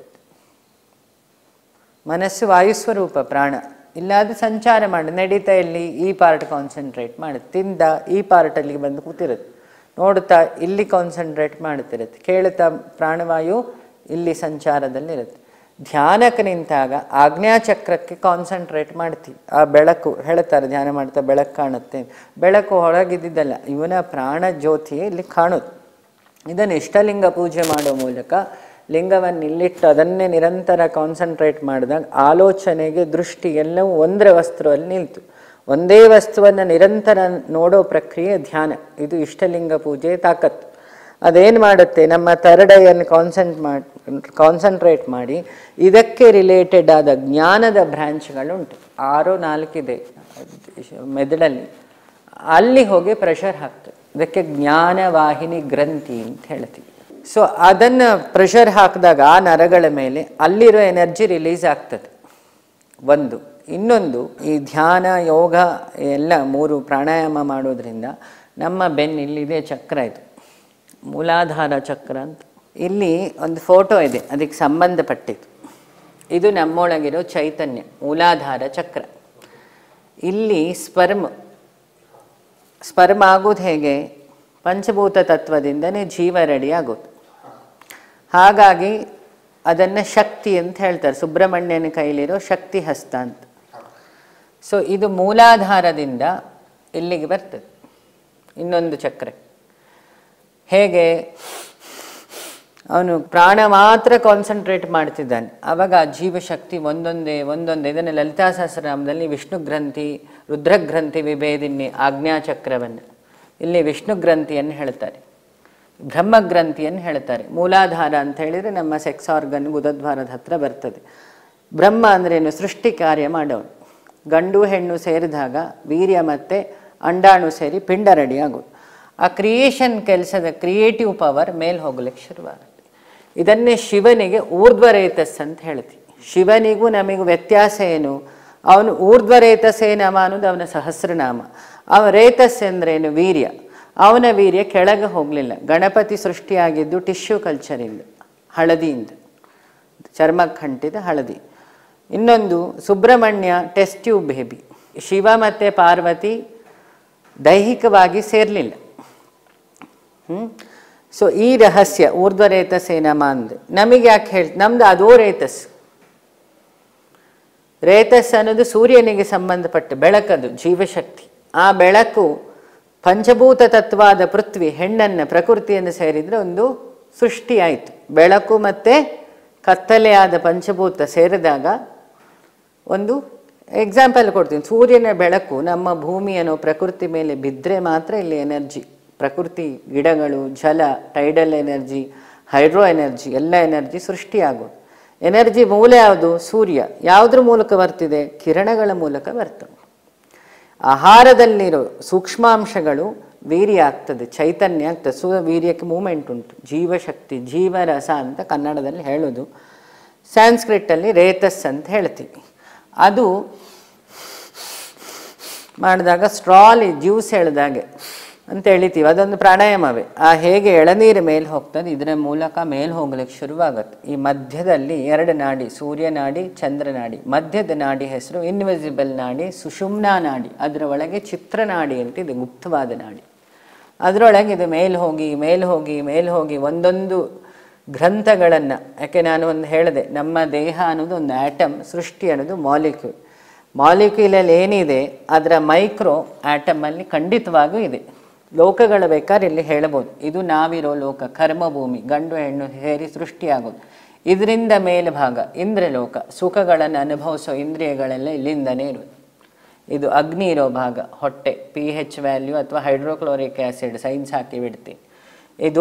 ಮನಸ್ಸು ವಾಯುಸ್ವರೂಪ ಪ್ರಾಣ ಇಲ್ಲಾದ್ರೆ ಸಂಚಾರ ಮಾಡಿ ನಡೀತಾ ಇಲ್ಲಿ ಈ ಪಾರ್ಟ್ ಕಾನ್ಸಂಟ್ರೇಟ್ ಮಾಡುತ್ತೆ ತಿಂದ ಈ ಪಾರ್ಟಲ್ಲಿ ಬಂದು ಕೂತಿರುತ್ತೆ ನೋಡ್ತಾ ಇಲ್ಲಿ ಕಾನ್ಸಂಟ್ರೇಟ್ ಮಾಡುತ್ತಿರುತ್ತೆ ಕೇಳುತ್ತಾ ಪ್ರಾಣವಾಯು ಇಲ್ಲಿ ಸಂಚಾರದಲ್ಲಿರುತ್ತೆ ಧ್ಯಾನಕ್ಕೆ ನಿಂತಾಗ ಆಜ್ಞಾಚಕ್ರಕ್ಕೆ ಕಾನ್ಸಂಟ್ರೇಟ್ ಮಾಡ್ತೀವಿ ಆ ಬೆಳಕು ಹೇಳ್ತಾರೆ ಧ್ಯಾನ ಮಾಡ್ತಾ ಬೆಳಕು ಕಾಣುತ್ತೆ ಬೆಳಕು ಹೊರಗಿದ್ದಿದ್ದಲ್ಲ ಇವನ ಪ್ರಾಣ ಜ್ಯೋತಿ ಇಲ್ಲಿ ಕಾಣುತ್ತೆ ಇದನ್ನು ಇಷ್ಟಲಿಂಗ ಪೂಜೆ ಮಾಡೋ ಮೂಲಕ ಲಿಂಗವನ್ನು ಇಲ್ಲಿಟ್ಟು ಅದನ್ನೇ ನಿರಂತರ ಕಾನ್ಸಂಟ್ರೇಟ್ ಮಾಡಿದಾಗ ಆಲೋಚನೆಗೆ ದೃಷ್ಟಿ ಎಲ್ಲವೂ ಒಂದರ ವಸ್ತುವಲ್ಲಿ ನಿಲ್ತು ಒಂದೇ ವಸ್ತುವನ್ನು ನಿರಂತರ ನೋಡೋ ಪ್ರಕ್ರಿಯೆ ಧ್ಯಾನ ಇದು ಇಷ್ಟಲಿಂಗ ಪೂಜೆ ತಾಕತ್ತು ಅದೇನು ಮಾಡುತ್ತೆ ನಮ್ಮ ತರಡೆಯನ್ನು ಕಾನ್ಸಂಟ್ ಮಾಡಿ ಕಾನ್ಸಂಟ್ರೇಟ್ ಮಾಡಿ ಇದಕ್ಕೆ ರಿಲೇಟೆಡ್ ಆದ ಜ್ಞಾನದ ಬ್ರಾಂಚ್ಗಳುಂಟು ಆರು ನಾಲ್ಕಿದೆ ಮೆದುಳಲ್ಲಿ ಅಲ್ಲಿ ಹೋಗಿ ಪ್ರೆಷರ್ ಹಾಕ್ತದೆ ಅದಕ್ಕೆ ಜ್ಞಾನವಾಹಿನಿ ಗ್ರಂಥಿ ಅಂತ ಹೇಳ್ತೀವಿ ಸೊ ಅದನ್ನು ಪ್ರೆಷರ್ ಹಾಕಿದಾಗ ಆ ನರಗಳ ಮೇಲೆ ಅಲ್ಲಿರೋ ಎನರ್ಜಿ ರಿಲೀಸ್ ಆಗ್ತದೆ ಒಂದು ಇನ್ನೊಂದು ಈ ಧ್ಯಾನ ಯೋಗ ಎಲ್ಲ ಮೂರು ಪ್ರಾಣಾಯಾಮ ಮಾಡೋದ್ರಿಂದ ನಮ್ಮ ಬೆನ್ನು ಇಲ್ಲಿದೆ ಚಕ್ರ ಇದು ಮೂಲಾಧಾರ ಚಕ್ರ ಅಂತ ಇಲ್ಲಿ ಒಂದು ಫೋಟೋ ಇದೆ ಅದಕ್ಕೆ ಸಂಬಂಧಪಟ್ಟಿದ್ದು ಇದು ನಮ್ಮೊಳಗಿರೋ ಚೈತನ್ಯ ಮೂಲಾಧಾರ ಚಕ್ರ ಇಲ್ಲಿ ಸ್ಪರ್ಮ್ ಸ್ಪರ್ಮ್ ಆಗೋದು ಹೇಗೆ ಪಂಚಭೂತ ತತ್ವದಿಂದನೇ ಜೀವ ರೆಡಿ ಆಗೋದು ಹಾಗಾಗಿ ಅದನ್ನು ಶಕ್ತಿ ಅಂತ ಹೇಳ್ತಾರೆ ಸುಬ್ರಹ್ಮಣ್ಯನ ಕೈಲಿರೋ ಶಕ್ತಿ ಹಸ್ತ ಅಂತ ಸೊ ಇದು ಮೂಲಾಧಾರದಿಂದ ಇಲ್ಲಿಗೆ ಬರ್ತದೆ ಇನ್ನೊಂದು ಚಕ್ರ ಹೇಗೆ ಅವನು ಪ್ರಾಣ ಮಾತ್ರ ಕಾನ್ಸಂಟ್ರೇಟ್ ಮಾಡ್ತಿದ್ದಾನೆ ಆವಾಗ ಆ ಜೀವಶಕ್ತಿ ಒಂದೊಂದೇ ಒಂದೊಂದೇ ಇದನ್ನು ಲಲಿತಾ ಸಹಸ್ರನಾಮದಲ್ಲಿ ವಿಷ್ಣು ಗ್ರಂಥಿ ರುದ್ರಗ್ರಂಥಿ ವಿಭೇದಿನಿ ಆಜ್ಞಾಚಕ್ರವನ್ನು ಇಲ್ಲಿ ವಿಷ್ಣು ಗ್ರಂಥಿಯನ್ನು ಹೇಳ್ತಾರೆ ಬ್ರಹ್ಮಗ್ರಂಥಿಯನ್ನು ಹೇಳ್ತಾರೆ ಮೂಲಾಧಾರ ಅಂತ ಹೇಳಿದರೆ ನಮ್ಮ ಸೆಕ್ಸ್ ಆರ್ಗನ್ ಗುದದ್ವಾರದ ಹತ್ರ ಬರ್ತದೆ ಬ್ರಹ್ಮ ಅಂದ್ರೇನು ಸೃಷ್ಟಿ ಕಾರ್ಯ ಮಾಡೋನು ಗಂಡು ಹೆಣ್ಣು ಸೇರಿದಾಗ ವೀರ್ಯ ಮತ್ತು ಅಂಡಾಣು ಸೇರಿ ಪಿಂಡ ರೆಡಿ ಆಗೋದು ಆ ಕ್ರಿಯೇಷನ್ ಕೆಲಸದ ಕ್ರಿಯೇಟಿವ್ ಪವರ್ ಮೇಲೆ ಹೋಗ್ಲಿಕ್ಕೆ ಶುರುವಾಗುತ್ತೆ ಇದನ್ನೇ ಶಿವನಿಗೆ ಊರ್ಧ್ವರೇತಸ್ ಅಂತ ಹೇಳ್ತೀವಿ ಶಿವನಿಗೂ ನಮಗೂ ವ್ಯತ್ಯಾಸ ಏನು ಅವನು ಊರ್ಧ್ವರೇತಸೇ ನಮ ಅನ್ನೋದು ಅವನ ಸಹಸ್ರನಾಮ ಅವ ರೇತಸ್ ಅಂದ್ರೇನು ವೀರ್ಯ ಅವನ ವೀರ್ಯ ಕೆಳಗೆ ಹೋಗಲಿಲ್ಲ ಗಣಪತಿ ಸೃಷ್ಟಿಯಾಗಿದ್ದು ಟಿಶ್ಯೂ ಕಲ್ಚರಿಂದ ಹಳದಿಯಿಂದ ಚರ್ಮಕ್ಕೆ ಅಂಟಿದ ಹಳದಿ ಇನ್ನೊಂದು Subrahmanya test tube baby Shiva ಮತ್ತು ಪಾರ್ವತಿ ದೈಹಿಕವಾಗಿ ಸೇರಲಿಲ್ಲ ಹ್ಞೂ ಸೊ ಈ ರಹಸ್ಯ ಊರ್ಧ್ವರೇತಸ್ ಏನಮ್ಮ ಅಂದೆ ನಮಗೆ ಯಾಕೆ ಹೇಳಿ ನಮ್ದು ಅದೋ ರೇತಸ್ ರೇತಸ್ ಅನ್ನೋದು ಸೂರ್ಯನಿಗೆ ಸಂಬಂಧಪಟ್ಟ ಬೆಳಕದು ಜೀವಶಕ್ತಿ ಆ ಬೆಳಕು ಪಂಚಭೂತ ತತ್ವಾದ ಪೃಥ್ವಿ ಹೆಣ್ಣನ್ನು ಪ್ರಕೃತಿಯನ್ನು ಸೇರಿದರೆ ಒಂದು ಸೃಷ್ಟಿಯಾಯಿತು ಬೆಳಕು ಮತ್ತು ಕತ್ತಲೆಯಾದ ಪಂಚಭೂತ ಸೇರಿದಾಗ ಒಂದು ಎಕ್ಸಾಂಪಲ್ ಕೊಡ್ತೀನಿ ಸೂರ್ಯನ ಬೆಳಕು ನಮ್ಮ ಭೂಮಿ ಅನ್ನೋ ಪ್ರಕೃತಿ ಮೇಲೆ ಬಿದ್ದರೆ ಮಾತ್ರ ಇಲ್ಲಿ ಎನರ್ಜಿ ಪ್ರಕೃತಿ ಗಿಡಗಳು ಜಲ ಟೈಡಲ್ ಎನರ್ಜಿ ಹೈಡ್ರೋ ಎನರ್ಜಿ ಎಲ್ಲ ಎನರ್ಜಿ ಸೃಷ್ಟಿಯಾಗೋದು ಎನರ್ಜಿ ಮೂಲ ಯಾವುದು ಸೂರ್ಯ ಯಾವುದ್ರ ಮೂಲಕ ಬರ್ತಿದೆ ಕಿರಣಗಳ ಮೂಲಕ ಬರ್ತವೆ ಆಹಾರದಲ್ಲಿರೋ ಸೂಕ್ಷ್ಮಾಂಶಗಳು ವೀರ್ಯ ಆಗ್ತದೆ ಚೈತನ್ಯ ಆಗ್ತದೆ ಸು ವೀರ್ಯಕ್ಕೆ ಮೂಮೆಂಟ್ ಉಂಟು ಜೀವಶಕ್ತಿ ಜೀವರಸ ಅಂತ ಕನ್ನಡದಲ್ಲಿ ಹೇಳೋದು ಸ್ಯಾನ್ಸ್ಕ್ರಿಟ್ಟಲ್ಲಿ ರೇತಸ್ ಅಂತ ಹೇಳ್ತೀವಿ ಅದು ಮಾಡಿದಾಗ ಸ್ಟ್ರಾಲಿ ಜ್ಯೂಸ್ ಎಳೆದಾಗೆ ಅಂತ ಎಳಿತೀವಿ ಅದೊಂದು ಪ್ರಾಣಾಯಾಮವೇ ಆ ಹೇಗೆ ಎಳನೀರು ಮೇಲೆ ಹೋಗ್ತದೆ ಇದರ ಮೂಲಕ ಮೇಲೆ ಹೋಗ್ಲಿಕ್ಕೆ ಶುರುವಾಗುತ್ತೆ ಈ ಮಧ್ಯದಲ್ಲಿ ಎರಡು ನಾಡಿ ಸೂರ್ಯ ನಾಡಿ ಚಂದ್ರ ನಾಡಿ ಮಧ್ಯದ ನಾಡಿ ಹೆಸರು ಇನ್ವಿಸಿಬಲ್ ನಾಡಿ ಸುಷುಮ್ನಾ ನಾಡಿ ಅದರ ಒಳಗೆ ಚಿತ್ರನಾಡಿ ಅಂತ ಇದೆ ಗುಪ್ತವಾದ ನಾಡಿ ಅದರೊಳಗೆ ಇದು ಮೇಲೆ ಹೋಗಿ ಮೇಲೆ ಹೋಗಿ ಮೇಲೆ ಹೋಗಿ ಒಂದೊಂದು ಗ್ರಂಥಗಳನ್ನು ಯಾಕೆ ನಾನು ಒಂದು ಹೇಳಿದೆ ನಮ್ಮ ದೇಹ ಅನ್ನೋದು ಒಂದು ಆ್ಯಟಮ್ ಸೃಷ್ಟಿ ಅನ್ನೋದು ಮಾಲಿಕ್ಯೂಲ್ ಮಾಲಿಕ್ಯೂಲಲ್ಲಿ ಏನಿದೆ ಅದರ ಮೈಕ್ರೋ ಆ್ಯಟಮಲ್ಲಿ ಖಂಡಿತವಾಗೂ ಇದೆ ಲೋಕಗಳು ಬೇಕಾದ್ರೆ ಇಲ್ಲಿ ಹೇಳ್ಬೋದು ಇದು ನಾವಿರೋ ಲೋಕ ಕರ್ಮಭೂಮಿ ಗಂಡು ಹೆಣ್ಣು ಸೇರಿ ಸೃಷ್ಟಿಯಾಗೋದು ಇದರಿಂದ ಮೇಲ್ಭಾಗ ಇಂದ್ರಲೋಕ ಸುಖಗಳನ್ನು ಅನುಭವಿಸೋ ಇಂದ್ರಿಯಗಳೆಲ್ಲ ಇಲ್ಲಿಂದನೇ ಇರೋದು ಇದು ಅಗ್ನಿ ಇರೋ ಭಾಗ ಹೊಟ್ಟೆ ಪಿ ಹೆಚ್ ವ್ಯಾಲ್ಯೂ ಅಥವಾ ಹೈಡ್ರೋಕ್ಲೋರಿಕ್ ಆ್ಯಸಿಡ್ ಸೈನ್ಸ್ ಹಾಕಿ ಬಿಡ್ತೀವಿ ಇದು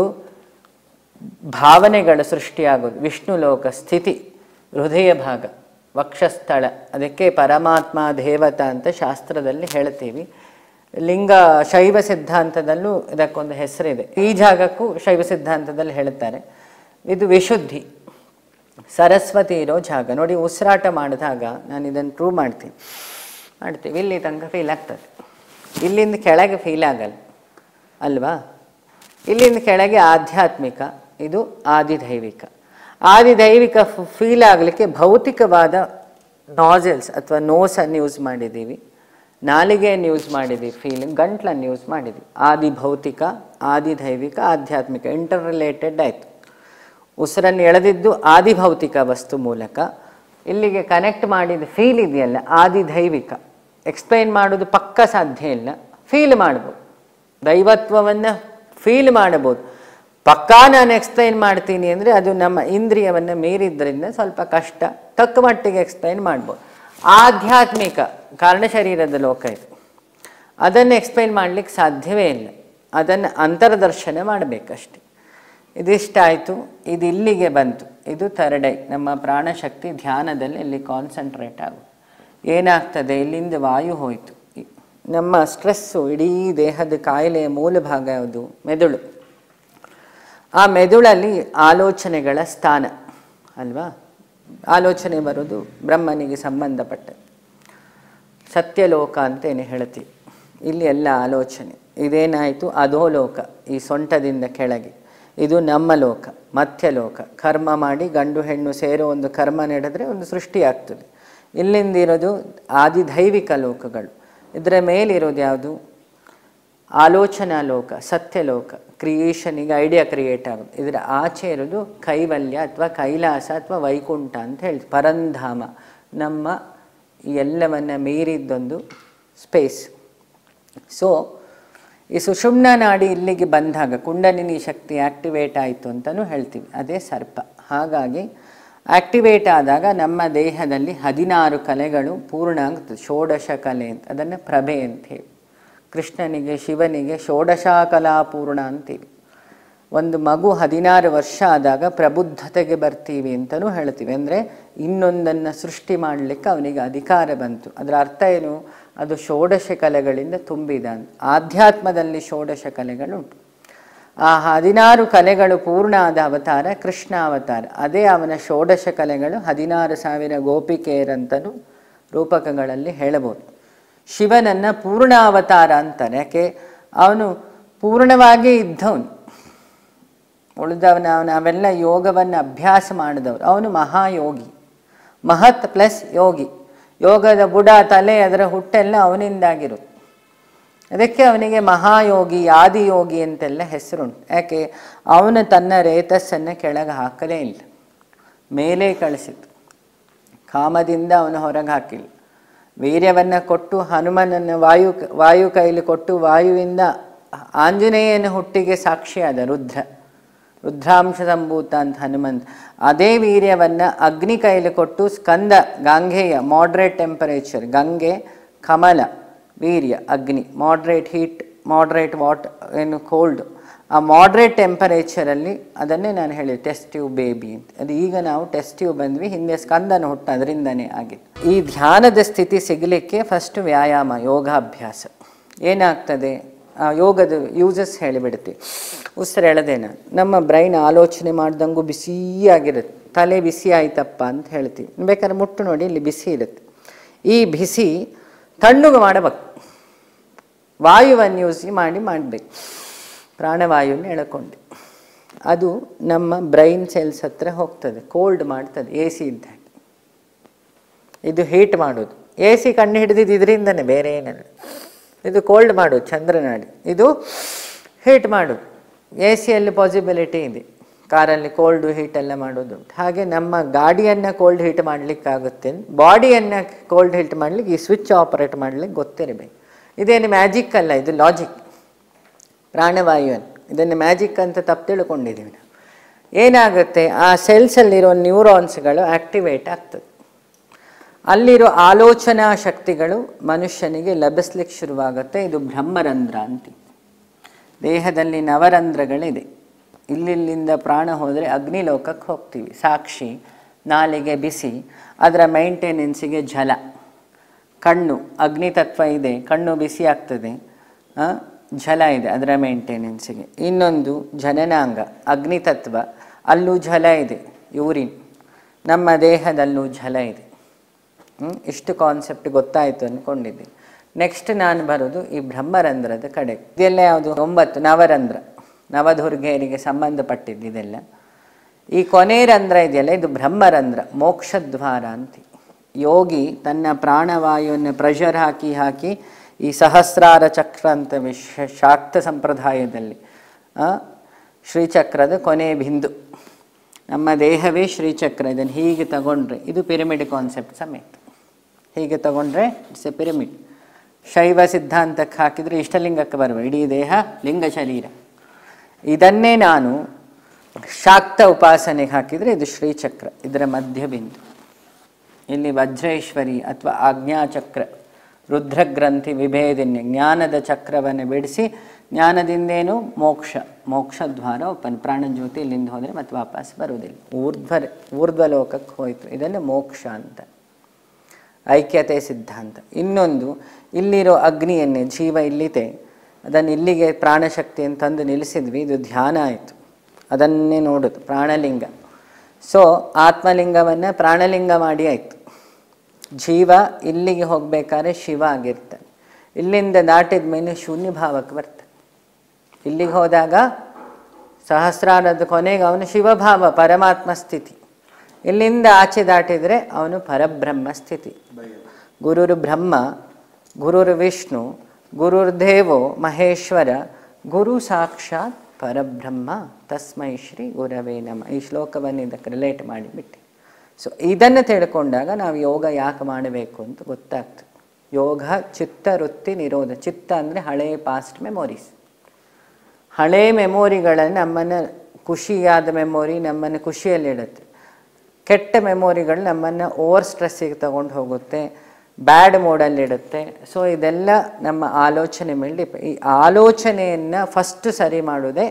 ಭಾವನೆಗಳ ಸೃಷ್ಟಿಯಾಗೋದು ವಿಷ್ಣು ಲೋಕ ಸ್ಥಿತಿ ಹೃದಯ ಭಾಗ ವಕ್ಷಸ್ಥಳ ಅದಕ್ಕೆ ಪರಮಾತ್ಮ ದೇವತ ಅಂತ ಶಾಸ್ತ್ರದಲ್ಲಿ ಹೇಳ್ತೀವಿ ಲಿಂಗ ಶೈವ ಸಿದ್ಧಾಂತದಲ್ಲೂ ಇದಕ್ಕೊಂದು ಹೆಸರಿದೆ ಈ ಜಾಗಕ್ಕೂ ಶೈವ ಸಿದ್ಧಾಂತದಲ್ಲಿ ಹೇಳ್ತಾರೆ ಇದು ವಿಶುದ್ಧಿ ಸರಸ್ವತಿ ಇರೋ ಜಾಗ ನೋಡಿ ಉಸಿರಾಟ ಮಾಡಿದಾಗ ನಾನು ಇದನ್ನು ಪ್ರೂವ್ ಮಾಡ್ತೀನಿ ಮಾಡ್ತೀವಿ ಇಲ್ಲಿ ತನಕ ಫೀಲ್ ಆಗ್ತದೆ ಇಲ್ಲಿಂದ ಕೆಳಗೆ ಫೀಲ್ ಆಗಲ್ಲ ಅಲ್ವಾ ಇಲ್ಲಿಂದ ಕೆಳಗೆ ಆಧ್ಯಾತ್ಮಿಕ ಇದು ಆದಿದೈವಿಕ ಆದಿದೈವಿಕ ಫೀಲ್ ಆಗಲಿಕ್ಕೆ ಭೌತಿಕವಾದ ನಾಜಲ್ಸ್ ಅಥವಾ ನೋಸನ್ನು ಯೂಸ್ ಮಾಡಿದ್ದೀವಿ ನಾಲಿಗೆಯನ್ನು ಯೂಸ್ ಮಾಡಿದ್ದೀವಿ ಫೀಲಿಂಗ್ ಗಂಟ್ಲನ್ನು ಯೂಸ್ ಮಾಡಿದ್ದೀವಿ ಆದಿ ಭೌತಿಕ ಆದಿದೈವಿಕ ಆಧ್ಯಾತ್ಮಿಕ ಇಂಟರ್ ರಿಲೇಟೆಡ್ ಆಯಿತು ಉಸಿರನ್ನು ಎಳೆದಿದ್ದು ಆದಿಭೌತಿಕ ವಸ್ತು ಮೂಲಕ ಇಲ್ಲಿಗೆ ಕನೆಕ್ಟ್ ಮಾಡಿದ ಫೀಲ್ ಇದೆಯಲ್ಲ ಆದಿದೈವಿಕ ಎಕ್ಸ್ಪ್ಲೈನ್ ಮಾಡೋದು ಪಕ್ಕ ಸಾಧ್ಯ ಇಲ್ಲ ಫೀಲ್ ಮಾಡ್ಬೋದು ದೈವತ್ವವನ್ನು ಫೀಲ್ ಮಾಡಬಹುದು ಪಕ್ಕಾ ನಾನು ಎಕ್ಸ್ಪ್ಲೈನ್ ಮಾಡ್ತೀನಿ ಅಂದರೆ ಅದು ನಮ್ಮ ಇಂದ್ರಿಯವನ್ನು ಮೀರಿದ್ರಿಂದ ಸ್ವಲ್ಪ ಕಷ್ಟ ತಕ್ಕ ಮಟ್ಟಿಗೆ ಎಕ್ಸ್ಪ್ಲೈನ್ ಮಾಡ್ಬೋದು ಆಧ್ಯಾತ್ಮಿಕ ಕಾರಣ ಶರೀರದ ಲೋಕ ಇದು ಅದನ್ನು ಎಕ್ಸ್ಪ್ಲೈನ್ ಮಾಡಲಿಕ್ಕೆ ಸಾಧ್ಯವೇ ಇಲ್ಲ ಅದನ್ನು ಅಂತರ್ದರ್ಶನ ಮಾಡಬೇಕಷ್ಟೆ ಇದಿಷ್ಟಾಯಿತು ಇದು ಇಲ್ಲಿಗೆ ಬಂತು ಇದು ಥರ್ಡ್ ಐ ನಮ್ಮ ಪ್ರಾಣಶಕ್ತಿ ಧ್ಯಾನದಲ್ಲಿ ಇಲ್ಲಿ ಕಾನ್ಸಂಟ್ರೇಟ್ ಆಗುತ್ತೆ ಏನಾಗ್ತದೆ ಇಲ್ಲಿಂದ ವಾಯು ಹೋಯಿತು ನಮ್ಮ ಸ್ಟ್ರೆಸ್ಸು ಇಡೀ ದೇಹದ ಕಾಯಿಲೆಯ ಮೂಲ ಭಾಗ ಯಾವುದು ಮೆದುಳು ಆ ಮೆದುಳಲ್ಲಿ ಆಲೋಚನೆಗಳ ಸ್ಥಾನ ಅಲ್ವಾ ಆಲೋಚನೆ ಬರೋದು ಬ್ರಹ್ಮನಿಗೆ ಸಂಬಂಧಪಟ್ಟ ಸತ್ಯಲೋಕ ಅಂತ ಏನು ಹೇಳ್ತೀವಿ ಇಲ್ಲಿ ಎಲ್ಲ ಆಲೋಚನೆ ಇದೇನಾಯಿತು ಅಧೋಲೋಕ ಈ ಸೊಂಟದಿಂದ ಕೆಳಗೆ ಇದು ನಮ್ಮ ಲೋಕ ಮಧ್ಯಲೋಕ ಕರ್ಮ ಮಾಡಿ ಗಂಡು ಹೆಣ್ಣು ಸೇರೋ ಒಂದು ಕರ್ಮ ನಡೆದ್ರೆ ಒಂದು ಸೃಷ್ಟಿಯಾಗ್ತದೆ ಇಲ್ಲಿಂದಿರೋದು ಆದಿದೈವಿಕ ಲೋಕಗಳು ಇದರ ಮೇಲಿರೋದು ಯಾವುದು ಆಲೋಚನಾ ಲೋಕ ಸತ್ಯಲೋಕ ಕ್ರಿಯೇಷನಿಗೆ ಐಡಿಯಾ ಕ್ರಿಯೇಟ್ ಆಗೋದು ಇದರ ಆಚೆ ಇರೋದು ಕೈವಲ್ಯ ಅಥವಾ ಕೈಲಾಸ ಅಥವಾ ವೈಕುಂಠ ಅಂತ ಹೇಳಿ ಪರಂಧಾಮ ನಮ್ಮ ಈ ಎಲ್ಲವನ್ನ ಮೀರಿದ್ದೊಂದು ಸ್ಪೇಸ್ ಸೊ ಈ ಸುಷುಮ್ನ ನಾಡಿ ಇಲ್ಲಿಗೆ ಬಂದಾಗ ಕುಂಡಲಿನಿ ಶಕ್ತಿ ಆಕ್ಟಿವೇಟ್ ಆಯಿತು ಅಂತಲೂ ಹೇಳ್ತೀವಿ ಅದೇ ಸರ್ಪ ಹಾಗಾಗಿ ಆಕ್ಟಿವೇಟ್ ಆದಾಗ ನಮ್ಮ ದೇಹದಲ್ಲಿ ಹದಿನಾರು ಕಲೆಗಳು ಪೂರ್ಣ ಆಗ್ತದೆ ಷೋಡಶ ಕಲೆ ಅಂತ ಅದನ್ನು ಪ್ರಭೆ ಅಂತ ಹೇಳಿ ಕೃಷ್ಣನಿಗೆ ಶಿವನಿಗೆ ಷೋಡಶಾಕಲಾಪೂರ್ಣ ಅಂತೀವಿ ಒಂದು ಮಗು ಹದಿನಾರು ವರ್ಷ ಆದಾಗ ಪ್ರಬುದ್ಧತೆಗೆ ಬರ್ತೀವಿ ಅಂತಲೂ ಹೇಳ್ತೀವಿ ಅಂದರೆ ಇನ್ನೊಂದನ್ನು ಸೃಷ್ಟಿ ಮಾಡಲಿಕ್ಕೆ ಅವನಿಗೆ ಅಧಿಕಾರ ಬಂತು ಅದರ ಅರ್ಥ ಏನು ಅದು ಷೋಡಶ ಕಲೆಗಳಿಂದ ತುಂಬಿದ ಅಂತ ಆಧ್ಯಾತ್ಮದಲ್ಲಿ ಷೋಡಶ ಕಲೆಗಳುಂಟು ಆ ಹದಿನಾರು ಕಲೆಗಳು ಪೂರ್ಣ ಆದ ಅವತಾರ ಕೃಷ್ಣ ಅವತಾರ ಅದೇ ಅವನ ಷೋಡಶ ಕಲೆಗಳು ಹದಿನಾರು ಸಾವಿರ ಗೋಪಿಕೆಯರಂತಲೂ ರೂಪಕಗಳಲ್ಲಿ ಹೇಳಬಹುದು ಶಿವನನ್ನು ಪೂರ್ಣ ಅವತಾರ ಅಂತಾನೆ ಯಾಕೆ ಅವನು ಪೂರ್ಣವಾಗಿ ಇದ್ದವನು ಉಳಿದವನ ಅವನ ಅವೆಲ್ಲ ಯೋಗವನ್ನು ಅಭ್ಯಾಸ ಮಾಡಿದವರು ಅವನು ಮಹಾಯೋಗಿ ಮಹತ್ ಪ್ಲಸ್ ಯೋಗಿ ಯೋಗದ ಬುಡ ತಲೆ ಅದರ ಹುಟ್ಟೆಲ್ಲ ಅವನಿಂದಾಗಿರುತ್ತೆ ಅದಕ್ಕೆ ಅವನಿಗೆ ಮಹಾಯೋಗಿ ಆದಿಯೋಗಿ ಅಂತೆಲ್ಲ ಹೆಸರುಂಟು ಯಾಕೆ ಅವನು ತನ್ನ ರೇತಸ್ಸನ್ನು ಕೆಳಗೆ ಹಾಕಲೇ ಇಲ್ಲ ಮೇಲೆ ಕಳಿಸಿತು ಕಾಮದಿಂದ ಅವನು ಹೊರಗೆ ಹಾಕಿಲ್ಲ ವೀರ್ಯವನ್ನು ಕೊಟ್ಟು ಹನುಮನನ್ನು ವಾಯು ವಾಯು ಕೈಲಿ ಕೊಟ್ಟು ವಾಯುವಿಂದ ಆಂಜನೇಯನ ಹುಟ್ಟಿಗೆ ಸಾಕ್ಷಿಯಾದ ರುದ್ರ ರುದ್ರಾಂಶ ಸಂಭೂತ ಅಂತ ಹನುಮಂತ ಅದೇ ವೀರ್ಯವನ್ನು ಅಗ್ನಿ ಕೈಲಿ ಕೊಟ್ಟು ಸ್ಕಂದ ಗಾಂಗೆಯ ಮಾಡ್ರೇಟ್ ಟೆಂಪರೇಚರ್ ಗಂಗೆ ಕಮಲ ವೀರ್ಯ ಅಗ್ನಿ ಮಾಡ್ರೇಟ್ ಹೀಟ್ ಮಾಡ್ರೇಟ್ ವಾಟ್ ಏನು ಕೋಲ್ಡ್ ಆ ಮಾಡ್ರೇಟ್ ಟೆಂಪರೇಚರಲ್ಲಿ ಅದನ್ನೇ ನಾನು ಹೇಳಿದೆ ಟೆಸ್ಟ್ ಟ್ಯೂಬ್ ಬೇಬಿ ಅಂತ ಅದು ಈಗ ನಾವು ಟೆಸ್ಟ್ ಟ್ಯೂಬ್ ಬಂದ್ವಿ ಹಿಂದೆ ಸ್ಕಂದನ ಹುಟ್ಟು ಅದರಿಂದನೇ ಆಗಿತ್ತು ಈ ಧ್ಯಾನದ ಸ್ಥಿತಿ ಸಿಗಲಿಕ್ಕೆ ಫಸ್ಟ್ ವ್ಯಾಯಾಮ ಯೋಗಾಭ್ಯಾಸ ಏನಾಗ್ತದೆ ಆ ಯೋಗದ ಯೂಸಸ್ ಹೇಳಿಬಿಡ್ತೀವಿ ಉಸಿರೆಳೆದೆ ನಾನು ನಮ್ಮ ಬ್ರೈನ್ ಆಲೋಚನೆ ಮಾಡ್ದಂಗೂ ಬಿಸಿಯಾಗಿರುತ್ತೆ ತಲೆ ಬಿಸಿ ಆಯ್ತಪ್ಪ ಅಂತ ಹೇಳ್ತೀವಿ ಬೇಕಾದ್ರೆ ಮುಟ್ಟು ನೋಡಿ ಇಲ್ಲಿ ಬಿಸಿ ಇರುತ್ತೆ ಈ ಬಿಸಿ ತಣ್ಣಗೆ ಮಾಡಬೇಕು ವಾಯುವನ್ನು ಯೂಸ್ ಮಾಡಿ ಮಾಡಬೇಕು ಪ್ರಾಣವಾಯುವನ್ನು ಎಳ್ಕೊಂಡು ಅದು ನಮ್ಮ ಬ್ರೈನ್ ಸೆಲ್ಸ್ ಹತ್ರ ಹೋಗ್ತದೆ ಕೋಲ್ಡ್ ಮಾಡ್ತದೆ ಎ ಸಿ ಇದ್ದ ಹಾಗೆ. ಇದು ಹೀಟ್ ಮಾಡೋದು ಎ ಸಿ ಕಣ್ಣು ಹಿಡಿದಿದ್ದು ಇದರಿಂದನೇ ಬೇರೆ ಏನಲ್ಲ ಇದು ಕೋಲ್ಡ್ ಮಾಡೋದು ಚಂದ್ರನಾಡಿ ಇದು ಹೀಟ್ ಮಾಡೋದು ಎ ಸಿಯಲ್ಲಿ ಪಾಸಿಬಿಲಿಟಿ ಇದೆ ಕಾರಲ್ಲಿ ಕೋಲ್ಡು ಹೀಟ್ ಎಲ್ಲ ಮಾಡೋದು ಉಂಟು. ಹಾಗೆ ನಮ್ಮ ಗಾಡಿಯನ್ನು ಕೋಲ್ಡ್ ಹೀಟ್ ಮಾಡಲಿಕ್ಕಾಗುತ್ತೆ ಬಾಡಿಯನ್ನು ಕೋಲ್ಡ್ ಹೀಟ್ ಮಾಡಲಿಕ್ಕೆ ಈ ಸ್ವಿಚ್ ಆಪರೇಟ್ ಮಾಡಲಿಕ್ಕೆ ಗೊತ್ತಿರಬೇಕು ಇದೇನು ಮ್ಯಾಜಿಕ್ ಅಲ್ಲ ಇದು ಲಾಜಿಕ್ ಪ್ರಾಣವಾಯುವನ್ನು ಇದನ್ನು ಮ್ಯಾಜಿಕ್ ಅಂತ ತಪ್ಪು ತಿಳ್ಕೊಂಡಿದ್ದೀವಿ ನಾವು ಏನಾಗುತ್ತೆ ಆ ಸೆಲ್ಸಲ್ಲಿರೋ ನ್ಯೂರಾನ್ಸ್ಗಳು ಆಕ್ಟಿವೇಟ್ ಆಗ್ತದೆ ಅಲ್ಲಿರೋ ಆಲೋಚನಾ ಶಕ್ತಿಗಳು ಮನುಷ್ಯನಿಗೆ ಲಭಿಸ್ಲಿಕ್ಕೆ ಶುರುವಾಗುತ್ತೆ ಇದು ಬ್ರಹ್ಮರಂಧ್ರ ಅಂತೀವಿ ದೇಹದಲ್ಲಿ ನವರಂಧ್ರಗಳಿದೆ ಇಲ್ಲಿಲ್ಲಿಂದ ಪ್ರಾಣ ಹೋದರೆ ಅಗ್ನಿಲೋಕಕ್ಕೆ ಹೋಗ್ತೀವಿ ಸಾಕ್ಷಿ ನಾಲಿಗೆ ಬಿಸಿ ಅದರ ಮೈಂಟೆನೆನ್ಸಿಗೆ ಜಲ ಕಣ್ಣು ಅಗ್ನಿತತ್ವ ಇದೆ ಕಣ್ಣು ಬಿಸಿ ಆಗ್ತದೆ ಆ, ಜಲ ಇದೆ ಅದರ ಮೇಂಟೆನೆನ್ಸಿಗೆ ಇನ್ನೊಂದು ಜನನಾಂಗ ಅಗ್ನಿತತ್ವ ಅಲ್ಲೂ ಜಲ ಇದೆ ಯೂರಿನ್ ನಮ್ಮ ದೇಹದಲ್ಲೂ ಜಲ ಇದೆ ಹ್ಮ್? ಇಷ್ಟು ಕಾನ್ಸೆಪ್ಟ್ ಗೊತ್ತಾಯಿತು ಅಂದ್ಕೊಂಡಿದ್ದೀನಿ ನೆಕ್ಸ್ಟ್ ನಾನು ಬರೋದು ಈ ಬ್ರಹ್ಮರಂಧ್ರದ ಕಡೆ ಇದೆಲ್ಲ ಯಾವುದು ಒಂಬತ್ತು ನವರಂಧ್ರ ನವದುರ್ಗೆಯರಿಗೆ ಸಂಬಂಧಪಟ್ಟಿದ್ದು ಇದೆಲ್ಲ ಈ ಕೊನೆ ರಂಧ್ರ ಇದೆಯಲ್ಲ ಇದು ಬ್ರಹ್ಮರಂಧ್ರ ಮೋಕ್ಷದ್ವಾರ ಅಂತ ಯೋಗಿ ತನ್ನ ಪ್ರಾಣವಾಯುವನ್ನು ಪ್ರೆಷರ್ ಹಾಕಿ ಹಾಕಿ ಈ ಸಹಸ್ರಾರ ಚಕ್ರ ಅಂತ ವಿಶ್ವ ಶಾಕ್ತ ಸಂಪ್ರದಾಯದಲ್ಲಿ ಆ, ಶ್ರೀಚಕ್ರದ ಕೊನೆ ಬಿಂದು ನಮ್ಮ ದೇಹವೇ ಶ್ರೀಚಕ್ರ ಇದನ್ನು ಹೀಗೆ ತಗೊಂಡ್ರೆ ಇದು ಪಿರಮಿಡ್ ಕಾನ್ಸೆಪ್ಟ್ ಸಮೇತ ಹೀಗೆ ತಗೊಂಡ್ರೆ ಇಟ್ಸ್ ಎ ಪಿರಮಿಡ್ ಶೈವ ಸಿದ್ಧಾಂತಕ್ಕೆ ಹಾಕಿದರೆ ಇಷ್ಟಲಿಂಗಕ್ಕೆ ಬರುವ ಇಡೀ ದೇಹ ಲಿಂಗ ಶರೀರ ಇದನ್ನೇ ನಾನು ಶಾಕ್ತ ಉಪಾಸನೆಗೆ ಹಾಕಿದರೆ ಇದು ಶ್ರೀಚಕ್ರ ಇದರ ಮಧ್ಯಬಿಂದು ಇಲ್ಲಿ ವಜ್ರೇಶ್ವರಿ ಅಥವಾ ಆಜ್ಞಾಚಕ್ರ ರುದ್ರಗ್ರಂಥಿ ವಿಭೇದನ್ಯ ಜ್ಞಾನದ ಚಕ್ರವನ್ನು ಬಿಡಿಸಿ ಜ್ಞಾನದಿಂದೇನು ಮೋಕ್ಷ ಮೋಕ್ಷದ್ವಾರ ಓಪನ್ ಪ್ರಾಣಜ್ಯೋತಿ ಇಲ್ಲಿಂದ ಹೋದರೆ ಮತ್ತೆ ವಾಪಸ್ ಬರುವುದಿಲ್ಲ ಊರ್ಧ್ವ ಊರ್ಧ್ವಲೋಕಕ್ಕೆ ಹೋಯಿತು ಇದನ್ನು ಮೋಕ್ಷ ಅಂತ ಐಕ್ಯತೆ ಸಿದ್ಧಾಂತ ಇನ್ನೊಂದು ಇಲ್ಲಿರೋ ಅಗ್ನಿಯನ್ನೇ ಜೀವ ಇಲ್ಲಿದೆ ಅದನ್ನು ಇಲ್ಲಿಗೆ ಪ್ರಾಣಶಕ್ತಿಯನ್ನು ತಂದು ನಿಲ್ಲಿಸಿದ್ವಿ ಇದು ಧ್ಯಾನ ಆಯಿತು ಅದನ್ನೇ ನೋಡೋದು ಪ್ರಾಣಲಿಂಗ ಸೊ ಆತ್ಮಲಿಂಗವನ್ನು ಪ್ರಾಣಲಿಂಗ ಮಾಡಿ ಆಯಿತು ಜೀವ ಇಲ್ಲಿಗೆ ಹೋಗಬೇಕಾದ್ರೆ ಶಿವ ಆಗಿರ್ತಾನೆ ಇಲ್ಲಿಂದ ದಾಟಿದ ಮೇಲೆ ಶೂನ್ಯ ಭಾವಕ್ಕೆ ಬರ್ತಾನೆ ಇಲ್ಲಿಗೆ ಹೋದಾಗ ಸಹಸ್ರಾರದ ಕೊನೆಗೆ ಅವನು ಶಿವಭಾವ ಪರಮಾತ್ಮ ಸ್ಥಿತಿ ಇಲ್ಲಿಂದ ಆಚೆ ದಾಟಿದರೆ ಅವನು ಪರಬ್ರಹ್ಮ ಸ್ಥಿತಿ ಗುರುರು ಬ್ರಹ್ಮ ಗುರುರು ವಿಷ್ಣು ಗುರುರ್ದೇವೋ ಮಹೇಶ್ವರ ಗುರು ಸಾಕ್ಷಾತ್ ಪರಬ್ರಹ್ಮ ತಸ್ಮೈ ಶ್ರೀ ಗುರವೇ ನಮ ಈ ಶ್ಲೋಕವನ್ನು ಇದಕ್ಕೆ ರಿಲೇಟ್ ಮಾಡಿಬಿಟ್ಟು ಸೊ ಇದನ್ನು ತಿಳ್ಕೊಂಡಾಗ ನಾವು ಯೋಗ ಯಾಕೆ ಮಾಡಬೇಕು ಅಂತ ಗೊತ್ತಾಗ್ತದೆ ಯೋಗ ಚಿತ್ತ ವೃತ್ತಿ ನಿರೋಧ ಚಿತ್ತ ಅಂದರೆ ಹಳೆಯ ಪಾಸ್ಟ್ ಮೆಮೊರೀಸ್ ಹಳೇ ಮೆಮೊರಿಗಳನ್ನು ನಮ್ಮನ್ನು ಖುಷಿಯಾದ ಮೆಮೊರಿ ನಮ್ಮನ್ನು ಖುಷಿಯಲ್ಲಿಡುತ್ತೆ ಕೆಟ್ಟ ಮೆಮೊರಿಗಳು ನಮ್ಮನ್ನು ಓವರ್ ಸ್ಟ್ರೆಸ್ಸಿಗೆ ತಗೊಂಡು ಹೋಗುತ್ತೆ ಬ್ಯಾಡ್ ಮೋಡಲ್ಲಿಡುತ್ತೆ ಸೊ ಇದೆಲ್ಲ ನಮ್ಮ ಆಲೋಚನೆ ಮೇಲೆ ಡಿಪೆ ಈ ಆಲೋಚನೆಯನ್ನು ಫಸ್ಟ್ ಸರಿ ಮಾಡೋದೇ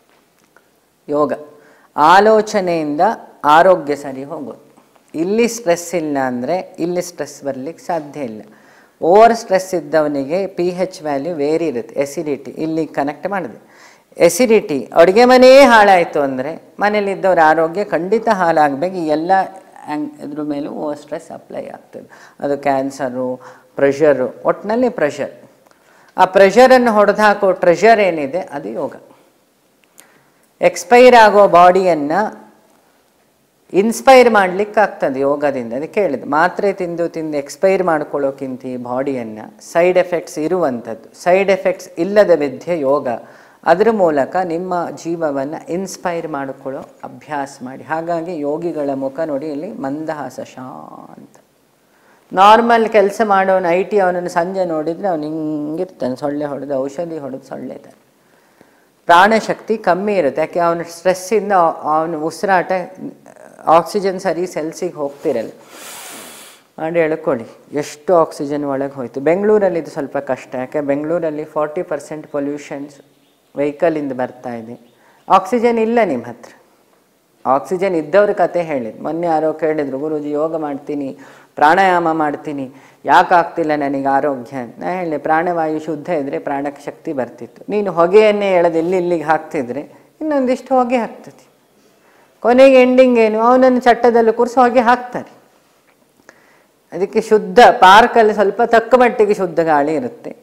ಯೋಗ ಆಲೋಚನೆಯಿಂದ ಆರೋಗ್ಯ ಸರಿ ಹೋಗೋದು ಇಲ್ಲಿ ಸ್ಟ್ರೆಸ್ ಇಲ್ಲ ಅಂದರೆ ಇಲ್ಲಿ ಸ್ಟ್ರೆಸ್ ಬರಲಿಕ್ಕೆ ಸಾಧ್ಯ ಇಲ್ಲ ಓವರ್ ಸ್ಟ್ರೆಸ್ ಇದ್ದವನಿಗೆ ಪಿ ಹೆಚ್ ವ್ಯಾಲ್ಯೂ ವೇರಿ ಇರುತ್ತೆ ಎಸಿಡಿಟಿ ಇಲ್ಲಿ ಕನೆಕ್ಟ್ ಮಾಡಿದೆ ಎಸಿಡಿಟಿ ಅಡುಗೆ ಮನೆಯೇ ಹಾಳಾಯಿತು ಅಂದರೆ ಮನೇಲಿದ್ದವ್ರ ಆರೋಗ್ಯ ಖಂಡಿತ ಹಾಳಾಗಬೇಕು ಈ ಎಲ್ಲ ಆ್ಯಂಗ್ ಇದ್ರ ಮೇಲೂ ಓವರ್ ಸ್ಟ್ರೆಸ್ ಅಪ್ಲೈ ಆಗ್ತದೆ ಅದು ಕ್ಯಾನ್ಸರು ಪ್ರೆಷರು ಒಟ್ಟಿನಲ್ಲಿ ಪ್ರೆಷರ್ ಆ ಪ್ರೆಷರನ್ನು ಹೊಡೆದು ಹಾಕೋ ಟ್ರೆಷರ್ ಏನಿದೆ ಅದು ಯೋಗ ಎಕ್ಸ್ಪೈರ್ ಆಗೋ ಬಾಡಿಯನ್ನು ಇನ್ಸ್ಪೈರ್ ಮಾಡ್ಲಿಕ್ಕೆ ಆಗ್ತದೆ ಯೋಗದಿಂದ ಅದಕ್ಕೆ ಹೇಳಿದೆ ಮಾತ್ರೆ ತಿಂದು ತಿಂದು ಎಕ್ಸ್ಪೈರ್ ಮಾಡ್ಕೊಳ್ಳೋಕ್ಕಿಂತ ಈ ಬಾಡಿಯನ್ನು ಸೈಡ್ ಎಫೆಕ್ಟ್ಸ್ ಇರುವಂಥದ್ದು ಸೈಡ್ ಎಫೆಕ್ಟ್ಸ್ ಇಲ್ಲದ ವಿದ್ಯೆ ಯೋಗ ಅದರ ಮೂಲಕ ನಿಮ್ಮ ಜೀವವನ್ನು ಇನ್ಸ್ಪೈರ್ ಮಾಡಿಕೊಳ್ಳೋ ಅಭ್ಯಾಸ ಮಾಡಿ ಹಾಗಾಗಿ ಯೋಗಿಗಳ ಮುಖ ನೋಡಿ ಇಲ್ಲಿ ಮಂದಹಾಸ ಶಾಂತ ನಾರ್ಮಲ್ ಕೆಲಸ ಮಾಡೋನು ಐ ಟಿ ಅವನನ್ನು ಸಂಜೆ ನೋಡಿದರೆ ಅವನು ಹಿಂಗಿರ್ತಾನೆ ಸೊಳ್ಳೆ ಹೊಡೆದು ಔಷಧಿ ಹೊಡೆದು ಸೊಳ್ಳೆ ತಾನೆ ಪ್ರಾಣಶಕ್ತಿ ಕಮ್ಮಿ ಇರುತ್ತೆ ಯಾಕೆ ಅವನ ಸ್ಟ್ರೆಸ್ಸಿಂದ ಅವನ ಉಸಿರಾಟ ಆಕ್ಸಿಜನ್ ಸರಿ ಸೆಲ್ಸಿಗೆ ಹೋಗ್ತಿರಲ್ಲ ಮಾಡಿ ಎಳ್ಕೊಳ್ಳಿ ಎಷ್ಟು ಆಕ್ಸಿಜನ್ ಒಳಗೆ ಹೋಯ್ತು ಬೆಂಗಳೂರಲ್ಲಿ ಇದು ಸ್ವಲ್ಪ ಕಷ್ಟ ಯಾಕೆ ಬೆಂಗಳೂರಲ್ಲಿ ಫಾರ್ಟಿ ಪರ್ಸೆಂಟ್ ಪೊಲ್ಯೂಷನ್ಸ್ ವೆಹಿಕಲಿಂದ ಬರ್ತಾ ಇದೆ ಆಕ್ಸಿಜನ್ ಇಲ್ಲ ನಿಮ್ಮ ಹತ್ರ ಆಕ್ಸಿಜನ್ ಇದ್ದವ್ರ ಕತೆ ಹೇಳಿದ್ರು ಮೊನ್ನೆ ಯಾರೋ ಕೇಳಿದ್ರು ಗುರೂಜಿ ಯೋಗ ಮಾಡ್ತೀನಿ ಪ್ರಾಣಾಯಾಮ ಮಾಡ್ತೀನಿ ಯಾಕೆ ಆಗ್ತಿಲ್ಲ ನನಗೆ ಆರೋಗ್ಯ ಅಂತ ನಾ ಹೇಳಿದೆ ಪ್ರಾಣವಾಯು ಶುದ್ಧ ಇದ್ದರೆ ಪ್ರಾಣಕ್ಕೆ ಶಕ್ತಿ ಬರ್ತಿತ್ತು ನೀನು ಹೊಗೆಯನ್ನೇ ಎಳೆದು ಇಲ್ಲಿ ಇಲ್ಲಿಗೆ ಹಾಕ್ತಿದ್ರೆ ಇನ್ನೊಂದಿಷ್ಟು ಹೊಗೆ ಹಾಕ್ತದೆ ಕೊನೆಗೆ ಎಂಡಿಂಗ್ ಏನು ಅವನನ್ನು ಚಟ್ಟದಲ್ಲಿ ಕೂರಿಸಿ ಹೊಗೆ ಹಾಕ್ತಾರೆ ಅದಕ್ಕೆ ಶುದ್ಧ ಪಾರ್ಕಲ್ಲಿ ಸ್ವಲ್ಪ ತಕ್ಕ ಮಟ್ಟಿಗೆ ಶುದ್ಧ ಗಾಳಿ ಇರುತ್ತೆ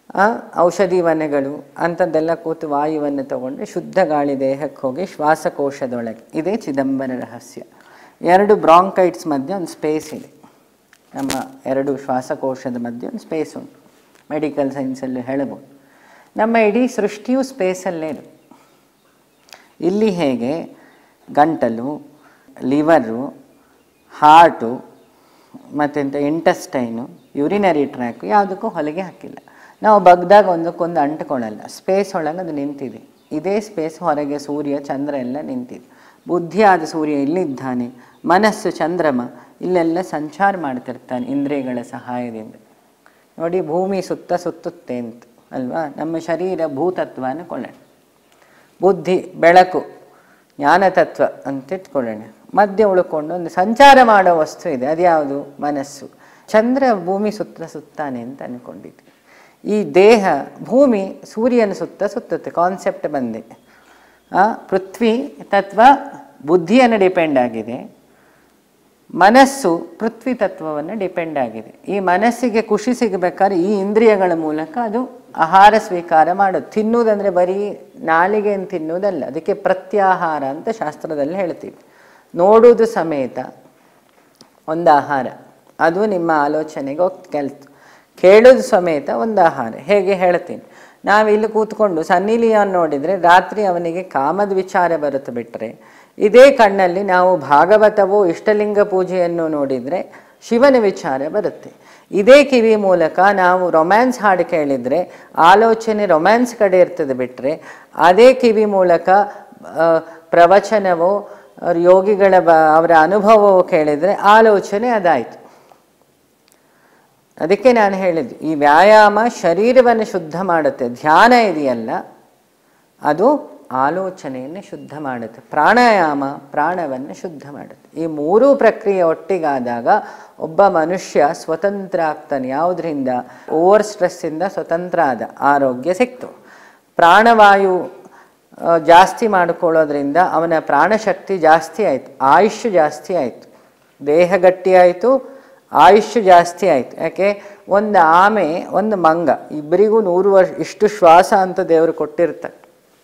ಆ, ಔಷಧಿ ವನೆಗಳು ಅಂಥದ್ದೆಲ್ಲ ಕೂತು ವಾಯುವನ್ನು ತಗೊಂಡು ಶುದ್ಧ ಗಾಳಿ ದೇಹಕ್ಕೆ ಹೋಗಿ ಶ್ವಾಸಕೋಶದೊಳಗೆ ಇದೇ ಚಿದಂಬರ ರಹಸ್ಯ ಎರಡು ಬ್ರಾಂಕೈಟ್ಸ್ ಮಧ್ಯೆ ಒಂದು ಸ್ಪೇಸ್ ಇದೆ ನಮ್ಮ ಎರಡು ಶ್ವಾಸಕೋಶದ ಮಧ್ಯೆ ಒಂದು ಸ್ಪೇಸ್ ಉಂಟು ಮೆಡಿಕಲ್ ಸೈನ್ಸಲ್ಲಿ ಹೇಳ್ಬೋದು ನಮ್ಮ ಇಡೀ ಸೃಷ್ಟಿಯು ಸ್ಪೇಸಲ್ಲೇ ಇರು ಇಲ್ಲಿ ಹೇಗೆ ಗಂಟಲು ಲಿವರು ಹಾರ್ಟು ಮತ್ತೆಂತ ಇಂಟೆಸ್ಟೈನು ಯುರಿನರಿ ಟ್ರ್ಯಾಕ್ ಯಾವುದಕ್ಕೂ ಹೊಲಿಗೆ ಹಾಕಿಲ್ಲ ನಾವು ಬಗ್ದಾಗ ಒಂದಕ್ಕೊಂದು ಅಂಟ್ಕೊಳ್ಳಲ್ಲ ಸ್ಪೇಸ್ ಒಳಗೆ ಅದು ನಿಂತಿದೆ ಇದೇ ಸ್ಪೇಸ್ ಹೊರಗೆ ಸೂರ್ಯ ಚಂದ್ರ ಎಲ್ಲ ನಿಂತಿದೆ ಬುದ್ಧಿಯಾದ ಸೂರ್ಯ ಇಲ್ಲಿದ್ದಾನೆ ಮನಸ್ಸು ಚಂದ್ರಮ ಇಲ್ಲೆಲ್ಲ ಸಂಚಾರ ಮಾಡ್ತಿರ್ತಾನೆ ಇಂದ್ರಿಯಗಳ ಸಹಾಯದಿಂದ ನೋಡಿ ಭೂಮಿ ಸುತ್ತ ಸುತ್ತುತ್ತೆ ಅಂತ ಅಲ್ವಾ ನಮ್ಮ ಶರೀರ ಭೂತತ್ವನ ಕೊಳ್ಳೋಣ ಬುದ್ಧಿ ಬೆಳಕು ಜ್ಞಾನತತ್ವ ಅಂತ ಇಟ್ಕೊಳ್ಳೋಣ ಮಧ್ಯೆ ಉಳ್ಕೊಂಡು ಒಂದು ಸಂಚಾರ ಮಾಡೋ ವಸ್ತು ಇದೆ ಅದ್ಯಾವುದು ಮನಸ್ಸು ಚಂದ್ರ ಭೂಮಿ ಸುತ್ತ ಸುತ್ತಾನೆ ಅಂತ ಅಂದ್ಕೊಂಡಿದ್ದೆ ಈ ದೇಹ ಭೂಮಿ ಸೂರ್ಯನ ಸುತ್ತ ಸುತ್ತುತ್ತೆ ಕಾನ್ಸೆಪ್ಟ್ ಬಂದೆ ಆ, ಪೃಥ್ವಿ ತತ್ವ ಬುದ್ಧಿಯನ್ನು ಡಿಪೆಂಡ್ ಆಗಿದೆ ಮನಸ್ಸು ಪೃಥ್ವಿ ತತ್ವವನ್ನು ಡಿಪೆಂಡ್ ಆಗಿದೆ ಈ ಮನಸ್ಸಿಗೆ ಖುಷಿ ಸಿಗಬೇಕಾದ್ರೆ ಈ ಇಂದ್ರಿಯಗಳ ಮೂಲಕ ಅದು ಆಹಾರ ಸ್ವೀಕಾರ ಮಾಡೋದು ತಿನ್ನುವುದಂದ್ರೆ ಬರೀ ನಾಲಿಗೆಯನ್ನು ತಿನ್ನುವುದಲ್ಲ ಅದಕ್ಕೆ ಪ್ರತ್ಯಾಹಾರ ಅಂತ ಶಾಸ್ತ್ರದಲ್ಲಿ ಹೇಳ್ತೀವಿ ನೋಡುವುದು ಸಮೇತ ಒಂದು ಆಹಾರ ಅದು ನಿಮ್ಮ ಆಲೋಚನೆಗೆ ಹೋಗ್ ಕೆಲ್ತು ಕೇಳೋದು ಸಮೇತ ಒಂದು ಆಹಾರ ಹೇಗೆ ಹೇಳ್ತೀನಿ ನಾವಿಲ್ಲಿ ಕೂತ್ಕೊಂಡು ಸನ್ನಿ ಲಿಯಾನ್ ನೋಡಿದರೆ ರಾತ್ರಿ ಅವನಿಗೆ ಕಾಮದ ವಿಚಾರ ಬರುತ್ತೆ ಬಿಟ್ಟರೆ ಇದೇ ಕಣ್ಣಲ್ಲಿ ನಾವು ಭಾಗವತವೋ ಇಷ್ಟಲಿಂಗ ಪೂಜೆಯನ್ನು ನೋಡಿದರೆ ಶಿವನ ವಿಚಾರ ಬರುತ್ತೆ ಇದೇ ಕಿವಿ ಮೂಲಕ ನಾವು ರೊಮ್ಯಾನ್ಸ್ ಹಾಡು ಕೇಳಿದರೆ ಆಲೋಚನೆ ರೊಮ್ಯಾನ್ಸ್ ಕಡೆ ಇರ್ತದೆ ಬಿಟ್ಟರೆ ಅದೇ ಕಿವಿ ಮೂಲಕ ಆ, ಪ್ರವಚನವೋ ಅವ್ರ ಯೋಗಿಗಳ ಬ ಅವರ ಅನುಭವವೋ ಕೇಳಿದರೆ ಆಲೋಚನೆ ಅದಾಯಿತು ಅದಕ್ಕೆ ನಾನು ಹೇಳಿದ್ದು ಈ ವ್ಯಾಯಾಮ ಶರೀರವನ್ನು ಶುದ್ಧ ಮಾಡುತ್ತೆ ಧ್ಯಾನ ಇದೆಯಲ್ಲ ಅದು ಆಲೋಚನೆಯನ್ನು ಶುದ್ಧ ಮಾಡುತ್ತೆ ಪ್ರಾಣಾಯಾಮ ಪ್ರಾಣವನ್ನು ಶುದ್ಧ ಮಾಡುತ್ತೆ ಈ ಮೂರೂ ಪ್ರಕ್ರಿಯೆ ಒಟ್ಟಿಗಾದಾಗ ಒಬ್ಬ ಮನುಷ್ಯ ಸ್ವತಂತ್ರ ಆಗ್ತಾನೆ ಯಾವುದರಿಂದ ಓವರ್ ಸ್ಟ್ರೆಸ್ಸಿಂದ ಸ್ವತಂತ್ರ ಆದ ಆರೋಗ್ಯ ಸಿಕ್ತು ಪ್ರಾಣವಾಯು ಆ, ಜಾಸ್ತಿ ಮಾಡಿಕೊಳ್ಳೋದ್ರಿಂದ ಅವನ ಪ್ರಾಣಶಕ್ತಿ ಜಾಸ್ತಿ ಆಯಿತು ಆಯುಷ್ ಜಾಸ್ತಿ ಆಯಿತು ದೇಹ ಗಟ್ಟಿ ಆಯಿತು ಆಯುಷ್ ಜಾಸ್ತಿ ಆಯಿತು ಯಾಕೆ ಒಂದು ಆಮೆ ಒಂದು ಮಂಗ ಇಬ್ಬರಿಗೂ ನೂರು ವರ್ಷ ಇಷ್ಟು ಶ್ವಾಸ ಅಂತ ದೇವರು ಕೊಟ್ಟಿರ್ತಾರೆ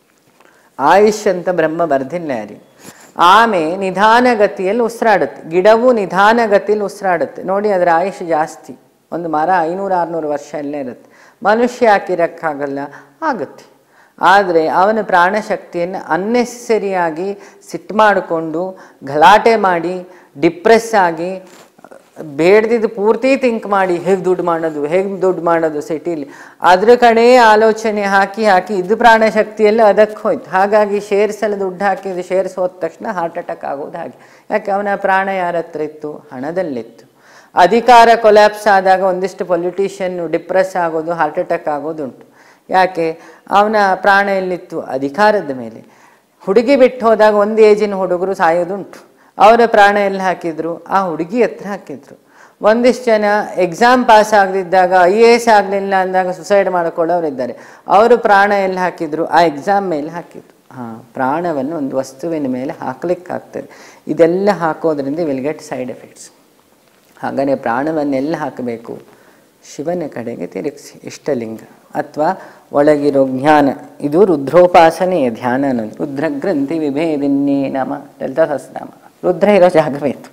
ಆಯುಷ್ ಅಂತ ಬ್ರಹ್ಮ ಬರ್ದಿಲ್ಲ ಯಾರಿಗೆ ಆಮೆ ನಿಧಾನಗತಿಯಲ್ಲಿ ಉಸಿರಾಡುತ್ತೆ ಗಿಡವು ನಿಧಾನಗತಿಯಲ್ಲಿ ಉಸಿರಾಡುತ್ತೆ ನೋಡಿ ಅದರ ಆಯುಷ್ ಜಾಸ್ತಿ ಒಂದು ಮರ ಐನೂರು ಆರುನೂರು ವರ್ಷ ಎಲ್ಲೇ ಇರುತ್ತೆ ಮನುಷ್ಯ ಹಾಕಿರೋಕ್ಕಾಗಲ್ಲ ಆಗುತ್ತೆ ಆದರೆ ಅವನ ಪ್ರಾಣಶಕ್ತಿಯನ್ನು ಅನ್ನೆಸರಿಯಾಗಿ ಸಿಟ್ಟು ಮಾಡಿಕೊಂಡು ಗಲಾಟೆ ಮಾಡಿ ಡಿಪ್ರೆಸ್ ಆಗಿ ಬೇಡ್ದಿದ್ದು ಪೂರ್ತಿ ಥಿಂಕ್ ಮಾಡಿ ಹೇಗೆ ದುಡ್ಡು ಮಾಡೋದು ಹೇಗೆ ದುಡ್ಡು ಮಾಡೋದು ಸಿಟಿಲಿ ಅದ್ರ ಕಡೆ ಆಲೋಚನೆ ಹಾಕಿ ಹಾಕಿ ಇದು ಪ್ರಾಣಶಕ್ತಿಯೆಲ್ಲ ಅದಕ್ಕೆ ಹೋಯ್ತು ಹಾಗಾಗಿ ಶೇರ್ಸ್ ಎಲ್ಲ ದುಡ್ಡು ಹಾಕಿದ್ದು ಶೇರ್ಸ್ ಹೋದ ತಕ್ಷಣ ಹಾರ್ಟ್ ಅಟ್ಯಾಕ್ ಆಗೋದು ಹಾಗೆ ಯಾಕೆ ಅವನ ಪ್ರಾಣ ಯಾರ ಹತ್ರ ಇತ್ತು ಹಣದಲ್ಲಿತ್ತು ಅಧಿಕಾರ ಕೊಲ್ಯಾಪ್ಸ್ ಆದಾಗ ಒಂದಿಷ್ಟು ಪೊಲಿಟಿಷಿಯನ್ ಡಿಪ್ರೆಸ್ ಆಗೋದು ಹಾರ್ಟ್ ಅಟ್ಯಾಕ್ ಆಗೋದುಂಟು ಯಾಕೆ ಅವನ ಪ್ರಾಣ ಎಲ್ಲಿತ್ತು ಅಧಿಕಾರದ ಮೇಲೆ ಹುಡುಗಿ ಬಿಟ್ಟು ಹೋದಾಗ ಒಂದು ಏಜಿನ ಹುಡುಗರು ಸಾಯೋದುಂಟು ಅವರ ಪ್ರಾಣ ಎಲ್ಲಿ ಹಾಕಿದ್ರು ಆ ಹುಡುಗಿ ಹತ್ರ ಹಾಕಿದ್ರು ಒಂದಿಷ್ಟು ಜನ ಎಕ್ಸಾಮ್ ಪಾಸ್ ಆಗದಿದ್ದಾಗ ಐ ಎ ಎಸ್ ಆಗಲಿಲ್ಲ ಅಂದಾಗ ಸುಸೈಡ್ ಮಾಡ್ಕೊಳ್ಳೋರಿದ್ದಾರೆ ಅವರು ಪ್ರಾಣ ಎಲ್ಲಿ ಹಾಕಿದ್ರು ಆ ಎಕ್ಸಾಮ್ ಮೇಲೆ ಹಾಕಿದ್ರು ಹಾಂ ಪ್ರಾಣವನ್ನು ಒಂದು ವಸ್ತುವಿನ ಮೇಲೆ ಹಾಕ್ಲಿಕ್ಕಾಗ್ತದೆ ಇದೆಲ್ಲ ಹಾಕೋದ್ರಿಂದ ವಿಲ್ ಗೆಟ್ ಸೈಡ್ ಎಫೆಕ್ಟ್ಸ್ ಹಾಗಾದರೆ ಪ್ರಾಣವನ್ನೆಲ್ಲ ಹಾಕಬೇಕು ಶಿವನ ಕಡೆಗೆ ತಿರುಗಿಸಿ ಇಷ್ಟಲಿಂಗ ಅಥವಾ ಒಳಗಿರೋ ಜ್ಞಾನ ಇದು ರುದ್ರೋಪಾಸನೆಯ ಧ್ಯಾನ ಅನ್ನೋದು ರುದ್ರಗ್ರಂಥಿ ವಿಭೇದಿನ್ಯೇ ನಮ ಲಲಿತಾ ಸಹಸ್ರನಾಮ ರುದ್ರ ಇರೋ ಜಾಗವೇ ಇದು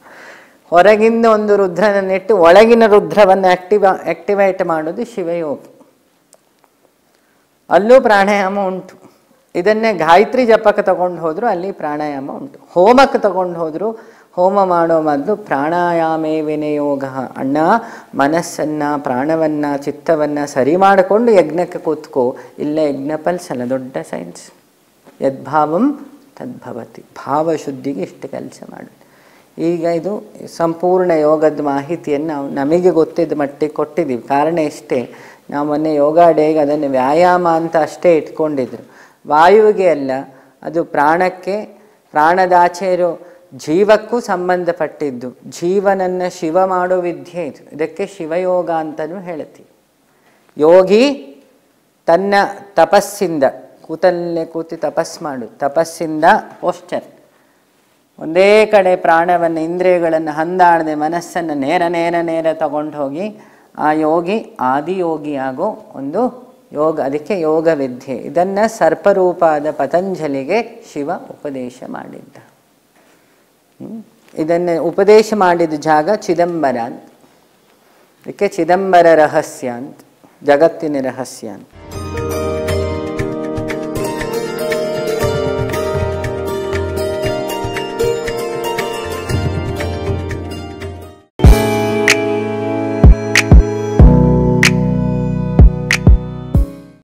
ಹೊರಗಿಂದ ಒಂದು ರುದ್ರನನ್ನಿಟ್ಟು ಒಳಗಿನ ರುದ್ರವನ್ನು ಆಕ್ಟಿವ್ ಆಕ್ಟಿವೇಟ್ ಮಾಡೋದು ಶಿವಯೋಗಿ ಅಲ್ಲೂ ಪ್ರಾಣಾಯಾಮ ಉಂಟು ಇದನ್ನೇ ಗಾಯತ್ರಿ ಜಪಕ್ಕೆ ತಗೊಂಡು ಹೋದ್ರು ಅಲ್ಲಿ ಪ್ರಾಣಾಯಾಮ ಉಂಟು ಹೋಮಕ್ಕೆ ತಗೊಂಡು ಹೋದ್ರು ಹೋಮ ಮಾಡೋ ಮೊದಲು ಪ್ರಾಣಾಯಾಮೇ ವಿನಿಯೋಗ ಅಣ್ಣ ಮನಸ್ಸನ್ನು ಪ್ರಾಣವನ್ನು ಚಿತ್ತವನ್ನು ಸರಿ ಮಾಡಿಕೊಂಡು ಯಜ್ಞಕ್ಕೆ ಕೂತ್ಕೋ ಇಲ್ಲ ಯಜ್ಞ ಫಲಿಸಲ್ಲ ದೊಡ್ಡ ಸೈನ್ಸ್ ಯದ್ಭಾವಂ ತದ್ಭವತಿ ಭಾವಶುದ್ಧಿಗೆ ಇಷ್ಟು ಕೆಲಸ ಮಾಡೋದು ಈಗ ಇದು ಸಂಪೂರ್ಣ ಯೋಗದ ಮಾಹಿತಿಯನ್ನು ನಾವು ನಮಗೆ ಗೊತ್ತಿದ್ದ ಮಟ್ಟಿಗೆ ಕೊಟ್ಟಿದ್ದೀವಿ ಕಾರಣ ಇಷ್ಟೇ ನಾವು ಮೊನ್ನೆ ಯೋಗ ಡೇಗೆ ಅದನ್ನು ವ್ಯಾಯಾಮ ಅಂತ ಅಷ್ಟೇ ಇಟ್ಕೊಂಡಿದ್ರು ವಾಯುವಿಗೆ ಅಲ್ಲ ಅದು ಪ್ರಾಣಕ್ಕೆ ಪ್ರಾಣದಾಚೆ ಇರೋ ಜೀವಕ್ಕೂ ಸಂಬಂಧಪಟ್ಟಿದ್ದು ಜೀವನನ್ನು ಶಿವ ಮಾಡೋ ವಿದ್ಯೆ ಇದು ಇದಕ್ಕೆ ಶಿವಯೋಗ ಅಂತಲೂ ಹೇಳ್ತೀವಿ ಯೋಗಿ ತನ್ನ ತಪಸ್ಸಿಂದ ಕೂತಲ್ಲೇ ಕೂತಿ ತಪಸ್ ಮಾಡು ತಪಸ್ಸಿಂದ ಪೋಸ್ಚರ್ ಒಂದೇ ಕಡೆ ಪ್ರಾಣವನ್ನು ಇಂದ್ರಿಯಗಳನ್ನು ಹಂದಾಡದೆ ಮನಸ್ಸನ್ನು ನೇರ ನೇರ ನೇರ ತಗೊಂಡು ಹೋಗಿ ಆ ಯೋಗಿ ಆದಿಯೋಗಿಯಾಗೋ ಒಂದು ಯೋಗ ಅದಕ್ಕೆ ಯೋಗ ವಿದ್ಯೆ ಇದನ್ನು ಸರ್ಪರೂಪಾದ ಪತಂಜಲಿಗೆ ಶಿವ ಉಪದೇಶ ಮಾಡಿದ್ದ ಹ್ಮ್? ಇದನ್ನು ಉಪದೇಶ ಮಾಡಿದ ಜಾಗ ಚಿದಂಬರ ಅಂತ ಇದಕ್ಕೆ ಚಿದಂಬರ ರಹಸ್ಯ ಅಂತ ಜಗತ್ತಿನ ರಹಸ್ಯ ಅಂತ